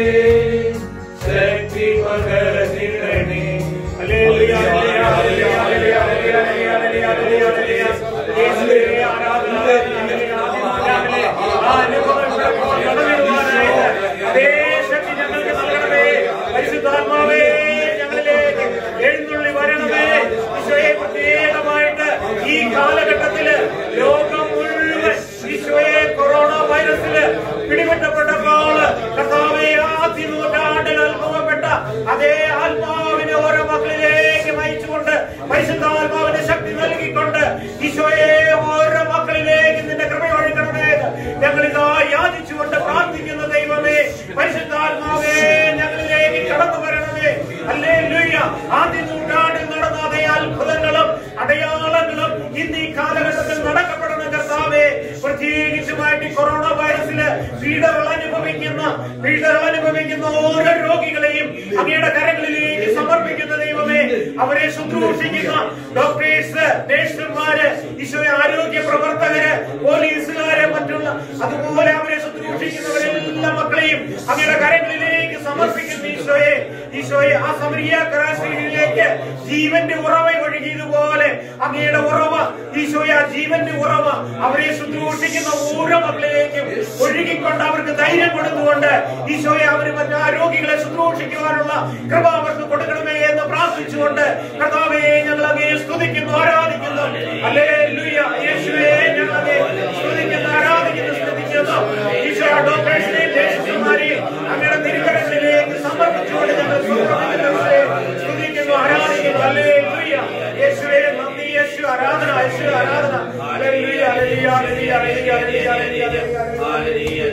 ശക്തി പകർന്നിടണേ ഹല്ലേലൂയ, hallelujah, hallelujah, hallelujah, hallelujah, hallelujah, hallelujah, ഹല്ലേലൂയ. യേശുവേ, ആരാധന, ഹല്ലേലൂയ, ഹല്ലേലൂയ. ആ അനുഭവം ഇപ്പോൾ കടന്നിടുവാനായിട്ട് അതേ ശക്തി ഞങ്ങൾക്ക് നൽകണമേ. പരിശുദ്ധാത്മാവേ, ഞങ്ങളിലേക്ക് എഴുന്നള്ളി വരണമേ ഈശോയെ പ്രത്യേകമായിട്ട് ഈ കാലഘട്ടത്തില് ലോകം മുഴുവൻ ഈശോയെ കൊറോണ വൈറസില് പിടിപെട്ടപ്പെട്ടപ്പോൾ കർത്താവെ ആദ്യ നൂറ്റാണ്ടിൽ അനുഭവപ്പെട്ട അതേ ആത്മാവിനെ ഓരോ മക്കളിലേക്ക് നയിച്ചുകൊണ്ട് പരിശുദ്ധാത്മാവിന്റെ ശക്തി നൽകിക്കൊണ്ട് ഈശോയെ ഓരോ മക്കളിലേക്ക് നിന്റെ കൃപ ഒഴുകണമേ ഞങ്ങളിതാ യാചിച്ചുകൊണ്ട് പ്രാർത്ഥിക്കുന്ന ദൈവമേ പരിശുദ്ധാത്മാവേ ഞങ്ങളിലേക്ക് കടന്നു വരണമേ അല്ലേ ആദ്യ നൂറ്റാണ്ടിൽ നടന്ന അതേ അത്ഭുതങ്ങളും അടയാളങ്ങളും ഇന്ന് ഈ കാലഘട്ടത്തിൽ നടക്കപ്പെടുന്ന കർത്താവേ പ്രത്യേകിച്ചുമായിട്ട് ഈ കൊറോണ വൈറസില് പീഡകൾ അനുഭവിക്കുന്ന പീഡകൾ അനുഭവിക്കുന്ന ഓരോ രോഗികളെയും അങ്ങയുടെ കരങ്ങളിലേക്ക് സമർപ്പിക്കുന്ന ദൈവമേ അവരെ ശുശ്രൂഷിക്കുന്ന ഡോക്ടേഴ്സ് നേഴ്സുമാര് ഈശോയെ ആരോഗ്യ പ്രവർത്തകര് പോലീസുകാര് മറ്റുള്ള അതുപോലെ അവരെ ശുശ്രൂഷിക്കുന്നവരെല്ലാ മക്കളെയും അങ്ങയുടെ കരങ്ങളിലേക്ക് സമർപ്പിക്കുന്ന ഈശോയെ ഈശോയെ ആ സമരിയ കരാശ്രീയിലേക്ക് ജീവന്റെ ഉറവ ഒഴുകിയതുപോലെ അങ്ങയുടെ ഉറവ ഈശോയെ ആ ജീവന്റെ ഉറവ അവരെ ശുശ്രൂഷിക്കുന്ന ഓരോ മക്കളിലേക്കും ഒഴുകിക്കൊണ്ട് അവർക്ക് ധൈര്യം കൊടുത്തുകൊണ്ട് ഈശോയെ അവർ മറ്റു രോഗികളെ ശുശ്രൂഷിക്കുവാനുള്ള കൃപ അവർക്ക് കൊടുക്കണമേ എന്ന് പ്രാർത്ഥിച്ചുകൊണ്ട് കർത്താവെ ഞങ്ങൾ അങ്ങയെ സ്തുതിക്കുന്നു ആരാധിക്കുന്നു അല്ലേ യേശുവേ ഞങ്ങൾ അങ്ങയെ സ്തുതിക്കുന്നു ആരാധിക്കുന്നു സ്തുതിക്കുന്നു ഈശോ ഡോക്ടേഴ്സിനെയും ദേശീയന്മാരെയും അങ്ങയുടെ തിരുക്കരങ്ങളിലേക്ക് സമർപ്പിച്ചുകൊണ്ട് ഞങ്ങൾ സ്തുതിക്കുന്നു, സ്തുതിക്കുന്നു ആരാധിക്കുന്നു അല്ലേ യേശുവേ നന്ദി യേശു ആരാധന യേശു ആരാധന hallelujah hallelujah hallelujah hallelujah hallelujah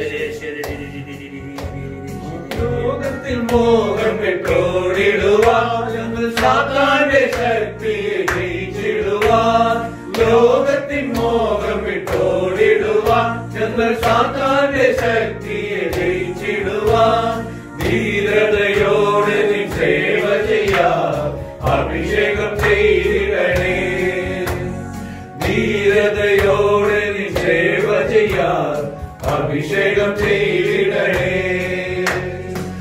ലോകത്തിൽ മോഹം പെട്ടോടിടുവാൻ ഞങ്ങൾ സാത്താന്റെ ശക്തിയെ ജയിച്ചിടുവാൻ ലോകത്തിൻ മോഹം വിട്ടോടിടുവാൻ ഞങ്ങൾ സാത്താന്റെ ശക്തിയെ ജയിച്ചിടുവാൻ ധീരതയോടെ നീ സേവ ചെയ്യാം അഭിഷേകം ചെയ്തിടണേ ധീരതയോടെ നീ സേവ ചെയ്യാൻ അഭിഷേകം ചെയ്തിടണേ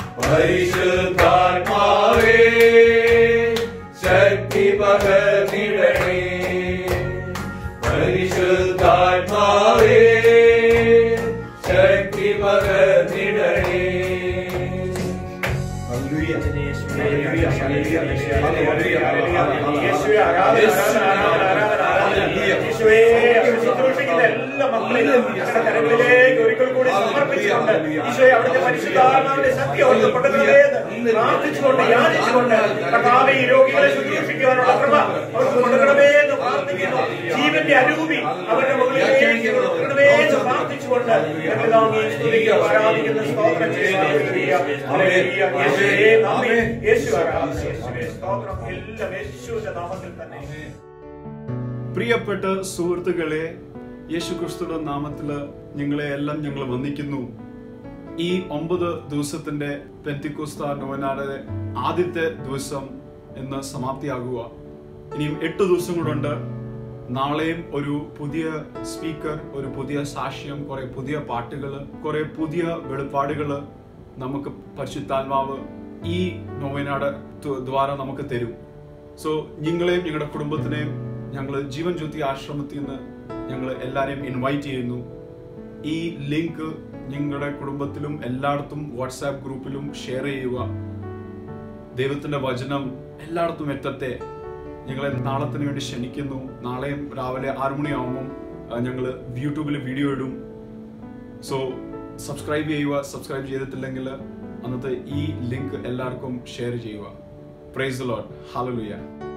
ഉയർന്നിടണേ യേശുവേ, ആരാധന, ആരാധന, ആരാധന, ആരാധന. യേശുവേ, അങ്ങ് ശുശ്രൂഷിക്കുന്ന എല്ലാ മക്കളെയും ഞങ്ങളുടെ കരങ്ങളിലേക്ക് ഒരിക്കൽ കൂടി സമർപ്പിച്ചുകൊണ്ട് ഈശോയെ അവിടുത്തെ പരിശുദ്ധാത്മാവിന്റെ ശക്തി അവർക്ക് കൊടുക്കണമേ എന്ന് പ്രാർത്ഥിച്ചുകൊണ്ട് യാചിച്ചുകൊണ്ട് കർത്താവേ ഈ രോഗികളെ ശുശ്രൂഷിക്കുവാനുള്ള കൃപ അവർക്ക് കൊടുക്കണമേ എന്ന് പ്രാർത്ഥിക്കുന്നു ജീവന്റെ അരൂപി അവരുടെ മുകളിലേക്ക് കൊടുക്കണമേ എന്ന് പ്രാർത്ഥിച്ചുകൊണ്ട് ഞങ്ങൾ അങ്ങേ സ്തുതിക്കുന്നു, ആരാധിക്കുന്നു സ്തോത്രം ചെയ്യുന്നു ഹല്ലേലൂയ. യേശുവേ നന്ദി. യേശു ആരാധന യേശുവേ സ്തോത്രം എല്ലാം യേശുവിന്റെ നാമത്തിൽ തന്നെ പ്രിയപ്പെട്ട സുഹൃത്തുക്കളെ യേശുക്രിസ്തുയുടെ നാമത്തിൽ നിങ്ങളെ എല്ലാം ഞങ്ങൾ വന്ദിക്കുന്നു ഈ ഒമ്പത് ദിവസത്തിന്റെ പെന്തിക്കുസ്ത നോവനാടെ ആദ്യത്തെ ദിവസം ഇന്ന് സമാപ്തിയാകുക ഇനിയും എട്ട് ദിവസം കൂടെ നാളെയും ഒരു പുതിയ സ്പീക്കർ ഒരു പുതിയ സാക്ഷ്യം കുറെ പുതിയ പാട്ടുകൾ കുറെ പുതിയ വെളിപ്പാടുകൾ നമുക്ക് പരിശുദ്ധാത്മാവ് ഈ നോവനാട് ദ്വാര നമുക്ക് തരും സോ നിങ്ങളെയും നിങ്ങളുടെ കുടുംബത്തിനെയും ഞങ്ങൾ ജീവൻ ജ്യോതി ആശ്രമത്തിൽ നിന്ന് ഞങ്ങൾ എല്ലാവരെയും ഇൻവൈറ്റ് ചെയ്യുന്നു ഈ ലിങ്ക് നിങ്ങളുടെ കുടുംബത്തിലും എല്ലായിടത്തും വാട്സാപ്പ് ഗ്രൂപ്പിലും ഷെയർ ചെയ്യുക ദൈവത്തിന്റെ വചനം എല്ലായിടത്തും എത്തത്തെ ഞങ്ങളെ നാളത്തിന് വേണ്ടി ക്ഷണിക്കുന്നു നാളെയും രാവിലെ ആറു മണിയാവുമ്പം ഞങ്ങൾ യൂട്യൂബിൽ വീഡിയോ ഇടും സോ സബ്സ്ക്രൈബ് ചെയ്യുക സബ്സ്ക്രൈബ് ചെയ്തിട്ടില്ലെങ്കിൽ അന്നത്തെ ഈ ലിങ്ക് എല്ലാവർക്കും ഷെയർ ചെയ്യുക പ്രൈസ് ലോഡ് ഹാലലുയ